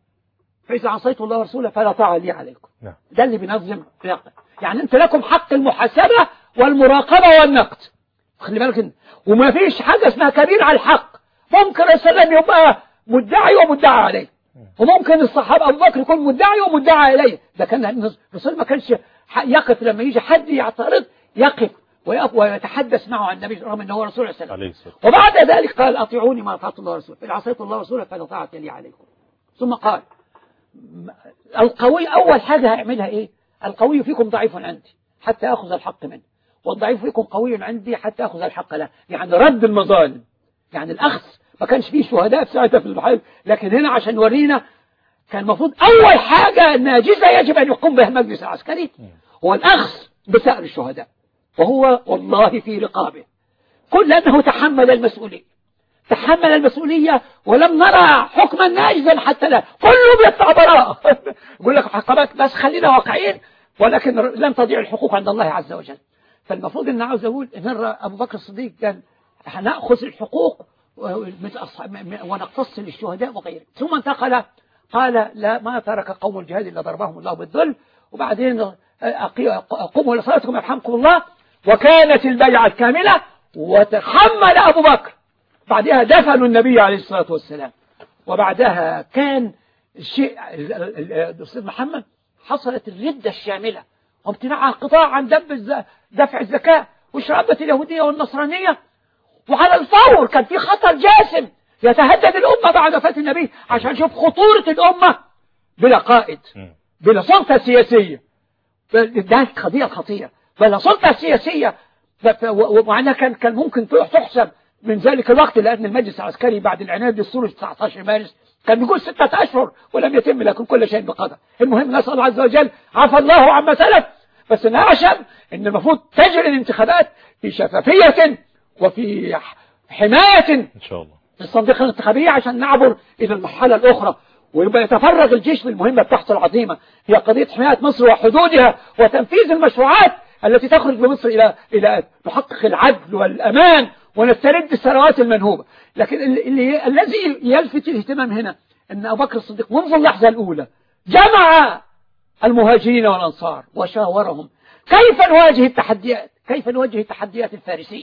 فإذا عصيت الله ورسوله فلا طاعة لي عليكم نعم ده اللي بينظم علاقة يعني انت لكم حق المحاسبة والمراقبة والنقد خلي بالك انت. وما فيش حاجة اسمها كبير على الحق ممكن السلام يبقى مدعي ومدعى عليه وممكن الصحابة أبو بكر يكون مدعي ومدعى عليه ده كان الرسول ما كانش ح- يقف لما يجي حد يعترض يقف ويقف ويتحدث معه عن النبي رغم انه هو رسول الله صلى الله عليه وسلم عليه الصلاة وبعد ذلك قال أطيعوني ما أطعت الله ورسوله إن عصيت الله ورسوله فلا طاعة لي عليكم ثم قال م- القوي أول حاجة هيعملها إيه القوي فيكم ضعيف عندي حتى أخذ الحق منه والضعيف فيكم قوي عندي حتى أخذ الحق له يعني رد المظالم يعني الأخذ ما كانش فيه شهداء في ساعتها في الحرب لكن هنا عشان يورينا كان المفروض أول حاجة ناجزة يجب أن يقوم بها المجلس العسكري هو الأخذ بسائر الشهداء وهو والله في رقابه كل أنه تحمل المسؤولية تحمل المسؤولية ولم نرى حكما ناجزا حتى لا كله بيدفع براءة يقول لك حقبات بس خلينا واقعيين ولكن لن تضيع الحقوق عند الله عز وجل فالمفروض ان عاوز اقول ان ابو بكر الصديق قال هناخذ الحقوق ونقتص للشهداء وغيره ثم انتقل قال لا ما ترك قوم الجهاد الا ضربهم الله بالذل وبعدين قوموا لصلاتكم يرحمكم الله وكانت البيعه الكامله وتحمل ابو بكر بعدها دفنوا النبي عليه الصلاه والسلام وبعدها كان الشيء الاستاذ محمد حصلت الردة الشاملة وامتناع القطاع عن دب دفع الزكاة وشرابة اليهودية والنصرانية وعلى الفور كان في خطر جاسم يتهدد الأمة بعد وفاة النبي عشان نشوف خطورة الأمة بلا قائد بلا سلطة سياسية ده قضية خطيرة بلا سلطة سياسية ومعناها كان كان ممكن تحسب من ذلك الوقت لأن المجلس العسكري بعد العناد السوري 19 مارس كان بيقول ستة أشهر ولم يتم لكن كل شيء بقدر المهم نسأل الله عز وجل عفى الله عما سلف بس نعشم ان المفروض تجري الانتخابات في شفافية وفي حماية إن شاء الله في الصندوق الانتخابية عشان نعبر إلى المرحلة الأخرى ويبقى يتفرغ الجيش للمهمة بتاعته العظيمة هي قضية حماية مصر وحدودها وتنفيذ المشروعات التي تخرج بمصر إلى إلى نحقق العدل والأمان ونسترد الثروات المنهوبة لكن اللي الذي يلفت الاهتمام هنا أن أبو بكر الصديق منذ اللحظة الأولى جمع المهاجرين والأنصار وشاورهم كيف نواجه التحديات كيف نواجه التحديات الفارسية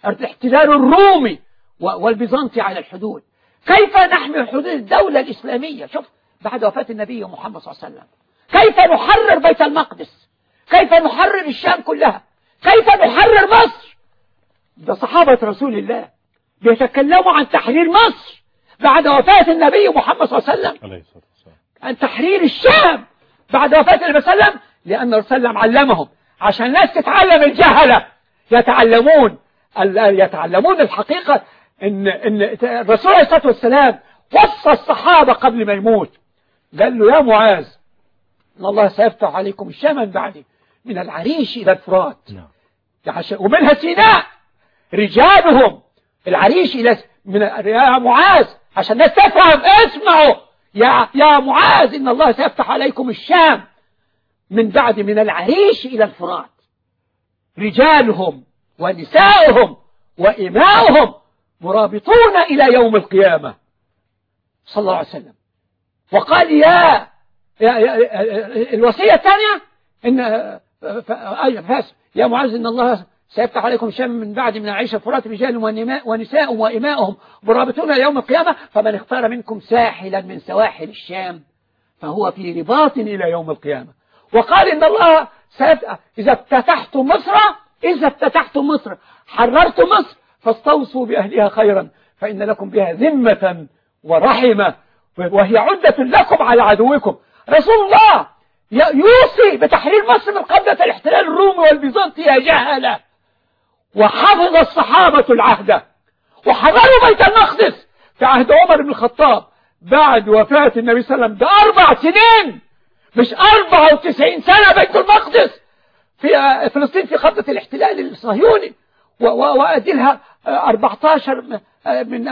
الاحتلال الرومي والبيزنطي على الحدود كيف نحمي حدود الدولة الإسلامية شوف بعد وفاة النبي محمد صلى الله عليه وسلم كيف نحرر بيت المقدس كيف نحرر الشام كلها كيف نحرر مصر ده صحابة رسول الله بيتكلموا عن تحرير مصر بعد وفاة النبي محمد صلى الله عليه وسلم عليه الصلاة والسلام عن تحرير الشام بعد وفاة النبي صلى الله عليه وسلم لأن الرسول صلى الله عليه وسلم علمهم عشان الناس تتعلم الجهلة يتعلمون يتعلمون الحقيقة إن إن الرسول عليه الصلاة والسلام وصى الصحابة قبل ما يموت قال له يا معاذ إن الله سيفتح عليكم الشام من بعدي من العريش إلى الفرات نعم ومنها سيناء رجالهم العريش إلى من يا معاذ عشان الناس تفهم اسمعوا يا يا معاذ إن الله سيفتح عليكم الشام من بعد من العريش إلى الفرات رجالهم ونساؤهم وإماؤهم مرابطون إلى يوم القيامة صلى الله عليه وسلم وقال يا, يا, يا الوصية الثانية إن فاس يا معاذ إن الله سيفتح عليكم الشام من بعد من عيش فرات رجال ونساء وإماؤهم مرابطون إلى يوم القيامة فمن اختار منكم ساحلا من سواحل الشام فهو في رباط إلى يوم القيامة وقال إن الله سيفتح إذا افتتحت مصر إذا افتتحت مصر حررت مصر فاستوصوا بأهلها خيرا فإن لكم بها ذمة ورحمة وهي عدة لكم على عدوكم رسول الله يوصي بتحرير مصر من قبضة الاحتلال الرومي والبيزنطي يا جهلة وحفظ الصحابة العهد وحرروا بيت المقدس في عهد عمر بن الخطاب بعد وفاة النبي صلى الله عليه وسلم بأربع سنين مش 94 سنة بيت المقدس في فلسطين في خطة الاحتلال الصهيوني وأدلها 14 من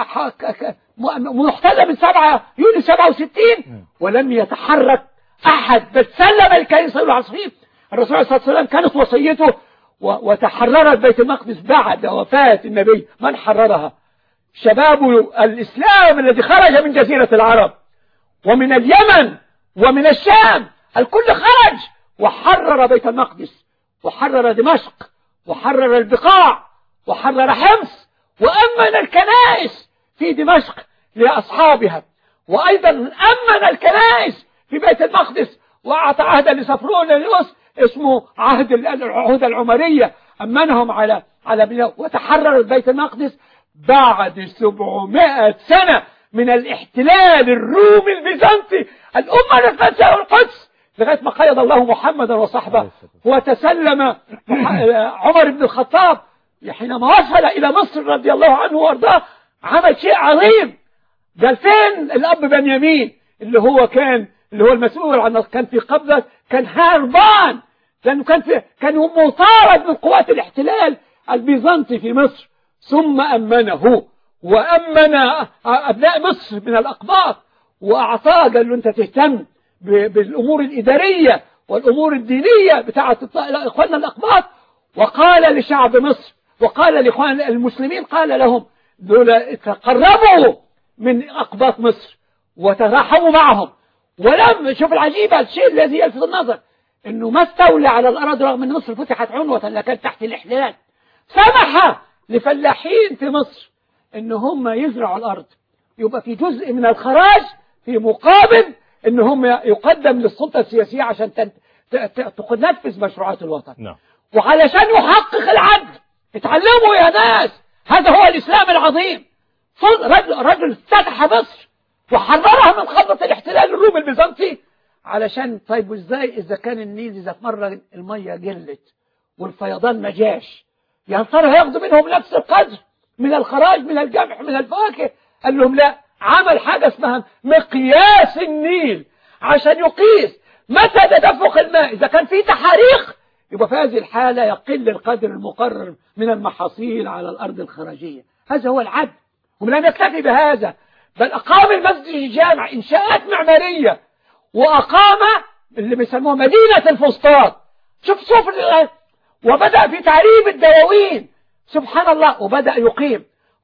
محتلة من 7 يونيو 67 ولم يتحرك أحد بل سلم الكنيسة العصفين الرسول عليه الصلاة والسلام كانت وصيته وتحررت بيت المقدس بعد وفاة النبي من حررها شباب الإسلام الذي خرج من جزيرة العرب ومن اليمن ومن الشام الكل خرج وحرر بيت المقدس وحرر دمشق وحرر البقاع وحرر حمص وأمن الكنائس في دمشق لأصحابها وأيضا أمن الكنائس في بيت المقدس وأعطى عهدا لصفرون اليوس اسمه عهد العهود العمرية أمنهم على على بناء وتحرر بيت المقدس بعد 700 سنة من الاحتلال الرومي البيزنطي الأمة القدس والقدس لغاية ما قيض الله محمدا وصحبه وتسلم عمر بن الخطاب حينما وصل إلى مصر رضي الله عنه وارضاه عمل شيء عظيم قال فين الأب بنيامين اللي هو كان اللي هو المسؤول عن كان في قبضة كان هربان لأنه كان في كان مطارد من قوات الاحتلال البيزنطي في مصر ثم أمنه وأمن أبناء مصر من الأقباط وأعطاه قال له أنت تهتم بالأمور الإدارية والأمور الدينية بتاعة إخواننا الأقباط وقال لشعب مصر وقال لإخوان المسلمين قال لهم دول تقربوا من أقباط مصر وتراحموا معهم ولم شوف العجيبة الشيء الذي يلفت النظر انه ما استولى على الأراضي رغم ان مصر فتحت عنوة لكان تحت الاحتلال سمح لفلاحين في مصر ان هم يزرعوا الأرض يبقى في جزء من الخراج في مقابل ان هم يقدم للسلطة السياسية عشان تنفذ مشروعات الوطن نعم وعلشان يحقق العدل اتعلموا يا ناس هذا هو الإسلام العظيم رجل, رجل فتح مصر وحررها من خطة الاحتلال الرومي البيزنطي علشان طيب وازاي اذا كان النيل اذا في مره الميه قلت والفيضان ما جاش يا ترى هياخدوا منهم نفس القدر من الخراج من الجمع من الفواكه قال لهم لا عمل حاجه اسمها مقياس النيل عشان يقيس متى تدفق الماء اذا كان في تحاريق يبقى في هذه الحالة يقل القدر المقرر من المحاصيل على الأرض الخراجية هذا هو العدل ولم يكتفي بهذا بل أقام المسجد الجامع إنشاءات معمارية وأقام اللي بيسموها مدينة الفسطاط شوف شوف وبدأ في تعريب الدواوين سبحان الله وبدأ يقيم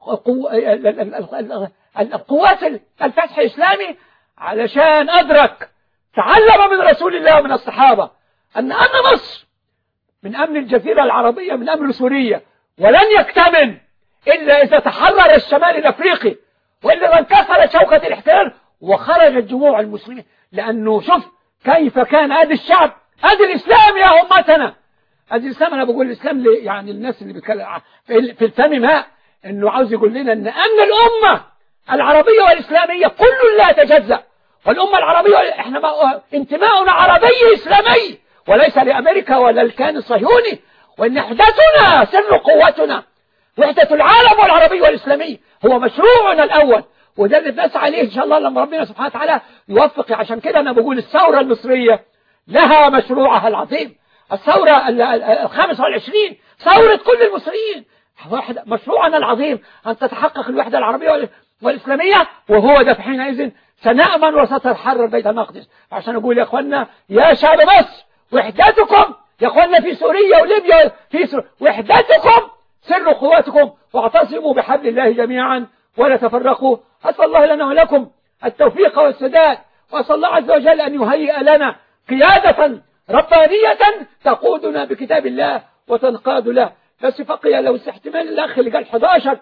القوات الفتح الإسلامي علشان أدرك تعلم من رسول الله ومن الصحابة أن أمن مصر من أمن الجزيرة العربية من أمن سوريا ولن يكتمل إلا إذا تحرر الشمال الأفريقي وإلا انكسرت شوكة الاحتلال وخرجت جموع المسلمين لأنه شوف كيف كان هذا الشعب هذا الإسلام يا أمتنا هذا الإسلام أنا بقول الإسلام لي يعني الناس اللي بيتكلم في في الفم ما إنه عاوز يقول لنا إن أن الأمة العربية والإسلامية كل لا يتجزأ والأمة العربية إحنا ما انتماؤنا عربي إسلامي وليس لأمريكا ولا الكيان الصهيوني وإن وحدتنا سر قوتنا وحدة العالم والعربي والإسلامي هو مشروعنا الأول وده اللي بنسعى عليه إن شاء الله لما ربنا سبحانه وتعالى يوفق عشان كده أنا بقول الثورة المصرية لها مشروعها العظيم الثورة الخامسة والعشرين ثورة كل المصريين واحد مشروعنا العظيم أن تتحقق الوحدة العربية والإسلامية وهو ده في حينئذ سنأمن وستتحرر بيت المقدس عشان أقول يا أخوانا يا شعب مصر وحدتكم يا أخوانا في سوريا وليبيا في سوريا وحدتكم سر قواتكم واعتصموا بحبل الله جميعا ولا تفرقوا أسأل الله لنا ولكم التوفيق والسداد وأسأل الله عز وجل أن يهيئ لنا قيادة ربانية تقودنا بكتاب الله وتنقاد له بس بقي لو احتمال الأخ اللي قال 11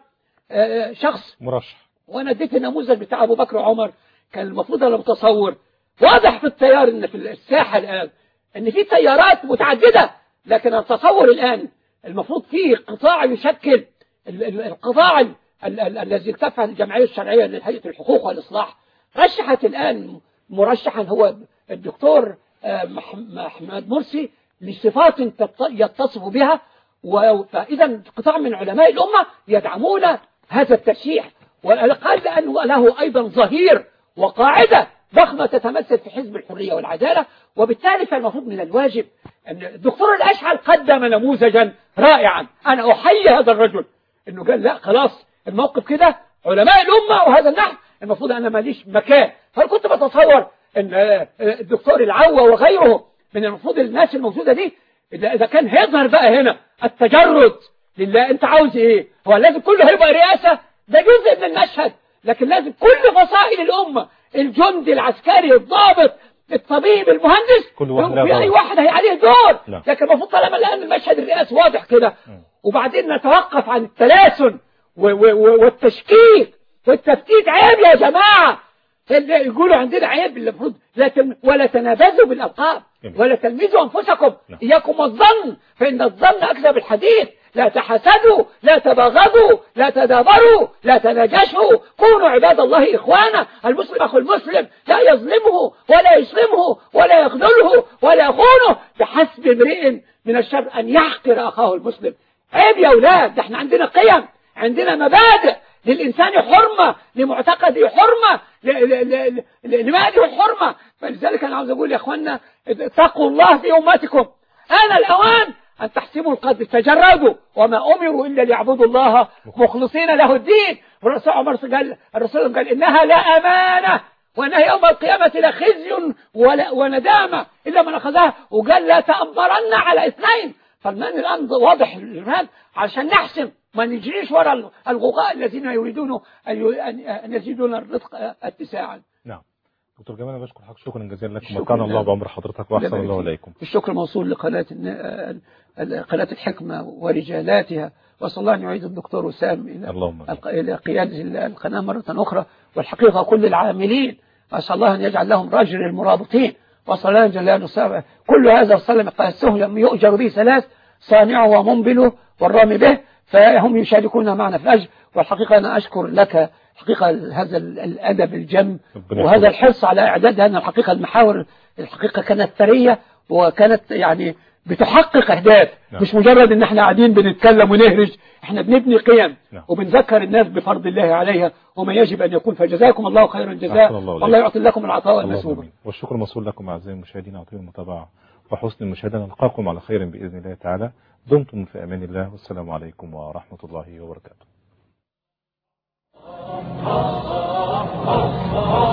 شخص مرشح وأنا اديت النموذج بتاع أبو بكر وعمر كان المفروض أنا متصور واضح في التيار إن في الساحة الآن إن في تيارات متعددة لكن التصور الآن المفروض فيه قطاع يشكل القطاع الذي التفت الجمعية الشرعية لهيئة الحقوق والإصلاح رشحت الآن مرشحا هو الدكتور محمد مرسي لصفات يتصف بها فإذا قطاع من علماء الأمة يدعمون هذا الترشيح وقال لأنه له أيضا ظهير وقاعدة ضخمة تتمثل في حزب الحرية والعدالة وبالتالي فالمفروض من الواجب أن الدكتور الأشعل قدم نموذجا رائعا أنا أحيي هذا الرجل أنه قال لا خلاص الموقف كده علماء الأمة وهذا النحو المفروض أنا ماليش مكان فكنت بتصور أن الدكتور العوة وغيره من المفروض الناس الموجودة دي إذا كان هيظهر بقى هنا التجرد لله أنت عاوز إيه هو لازم كله هيبقى رئاسة ده جزء من المشهد لكن لازم كل فصائل الأمة الجندي العسكري الضابط الطبيب المهندس كل واحد في أي واحد هي عليه دور لا. لكن المفروض طالما الآن المشهد الرئاسي واضح كده وبعدين نتوقف عن التلاسن والتشكيك والتفتيت عيب يا جماعة اللي يقولوا عندنا عيب المفروض لا تم ولا تنابزوا بالألقاب ولا تلمزوا أنفسكم لا. إياكم الظن فإن الظن أكذب الحديث لا تحسدوا لا تباغضوا لا تدابروا لا تناجشوا كونوا عباد الله إخوانا المسلم أخو المسلم لا يظلمه ولا يسلمه ولا يخذله ولا يخونه بحسب امرئ من الشر أن يحقر أخاه المسلم عيب يا أولاد ده احنا عندنا قيم عندنا مبادئ للإنسان حرمة لمعتقده حرمة لماله حرمة فلذلك أنا عاوز أقول يا أخوانا اتقوا الله في أمتكم أنا الأوان أن تحسبوا القدر تجردوا وما أمروا إلا ليعبدوا الله مخلصين له الدين والرسول عمر قال الرسول قال إنها لا أمانة وأنها يوم القيامة لخزي وندامة إلا من أخذها وقال لا تأمرن على اثنين فالمان الآن واضح الإرهاب عشان نحسم ما نجريش وراء الغوغاء الذين يريدون أن يزيدون الرزق اتساعا نعم دكتور جمال بشكر حضرتك شكرا جزيلا لكم مكان الله بعمر حضرتك واحسن الله اليكم الشكر موصول لقناه قناه الحكمه ورجالاتها وصلى الله ان يعيد الدكتور وسام الى اللهم الى قياده القناه مره اخرى والحقيقه كل العاملين اسال الله ان يجعل لهم رجل المرابطين وصلى الله جل وعلا كل هذا وسلم السهل يؤجر به ثلاث صانعه ومنبله والرامي به فهم يشاركون معنا في الأجر والحقيقة أنا أشكر لك حقيقة هذا الأدب الجم وهذا الحرص على إعداد هذه الحقيقة المحاور الحقيقة كانت ثرية وكانت يعني بتحقق أهداف نعم. مش مجرد إن احنا قاعدين بنتكلم ونهرج احنا بنبني قيم نعم. وبنذكر الناس بفرض الله عليها وما يجب أن يكون فجزاكم الله خير الجزاء أحسن الله والله يعطي لكم العطاء اللهم والمثوبة آمين. والشكر موصول لكم أعزائي المشاهدين أعطيهم المتابعة وحسن المشاهدة نلقاكم على خير بإذن الله تعالى دمتم في أمان الله والسلام عليكم ورحمة الله وبركاته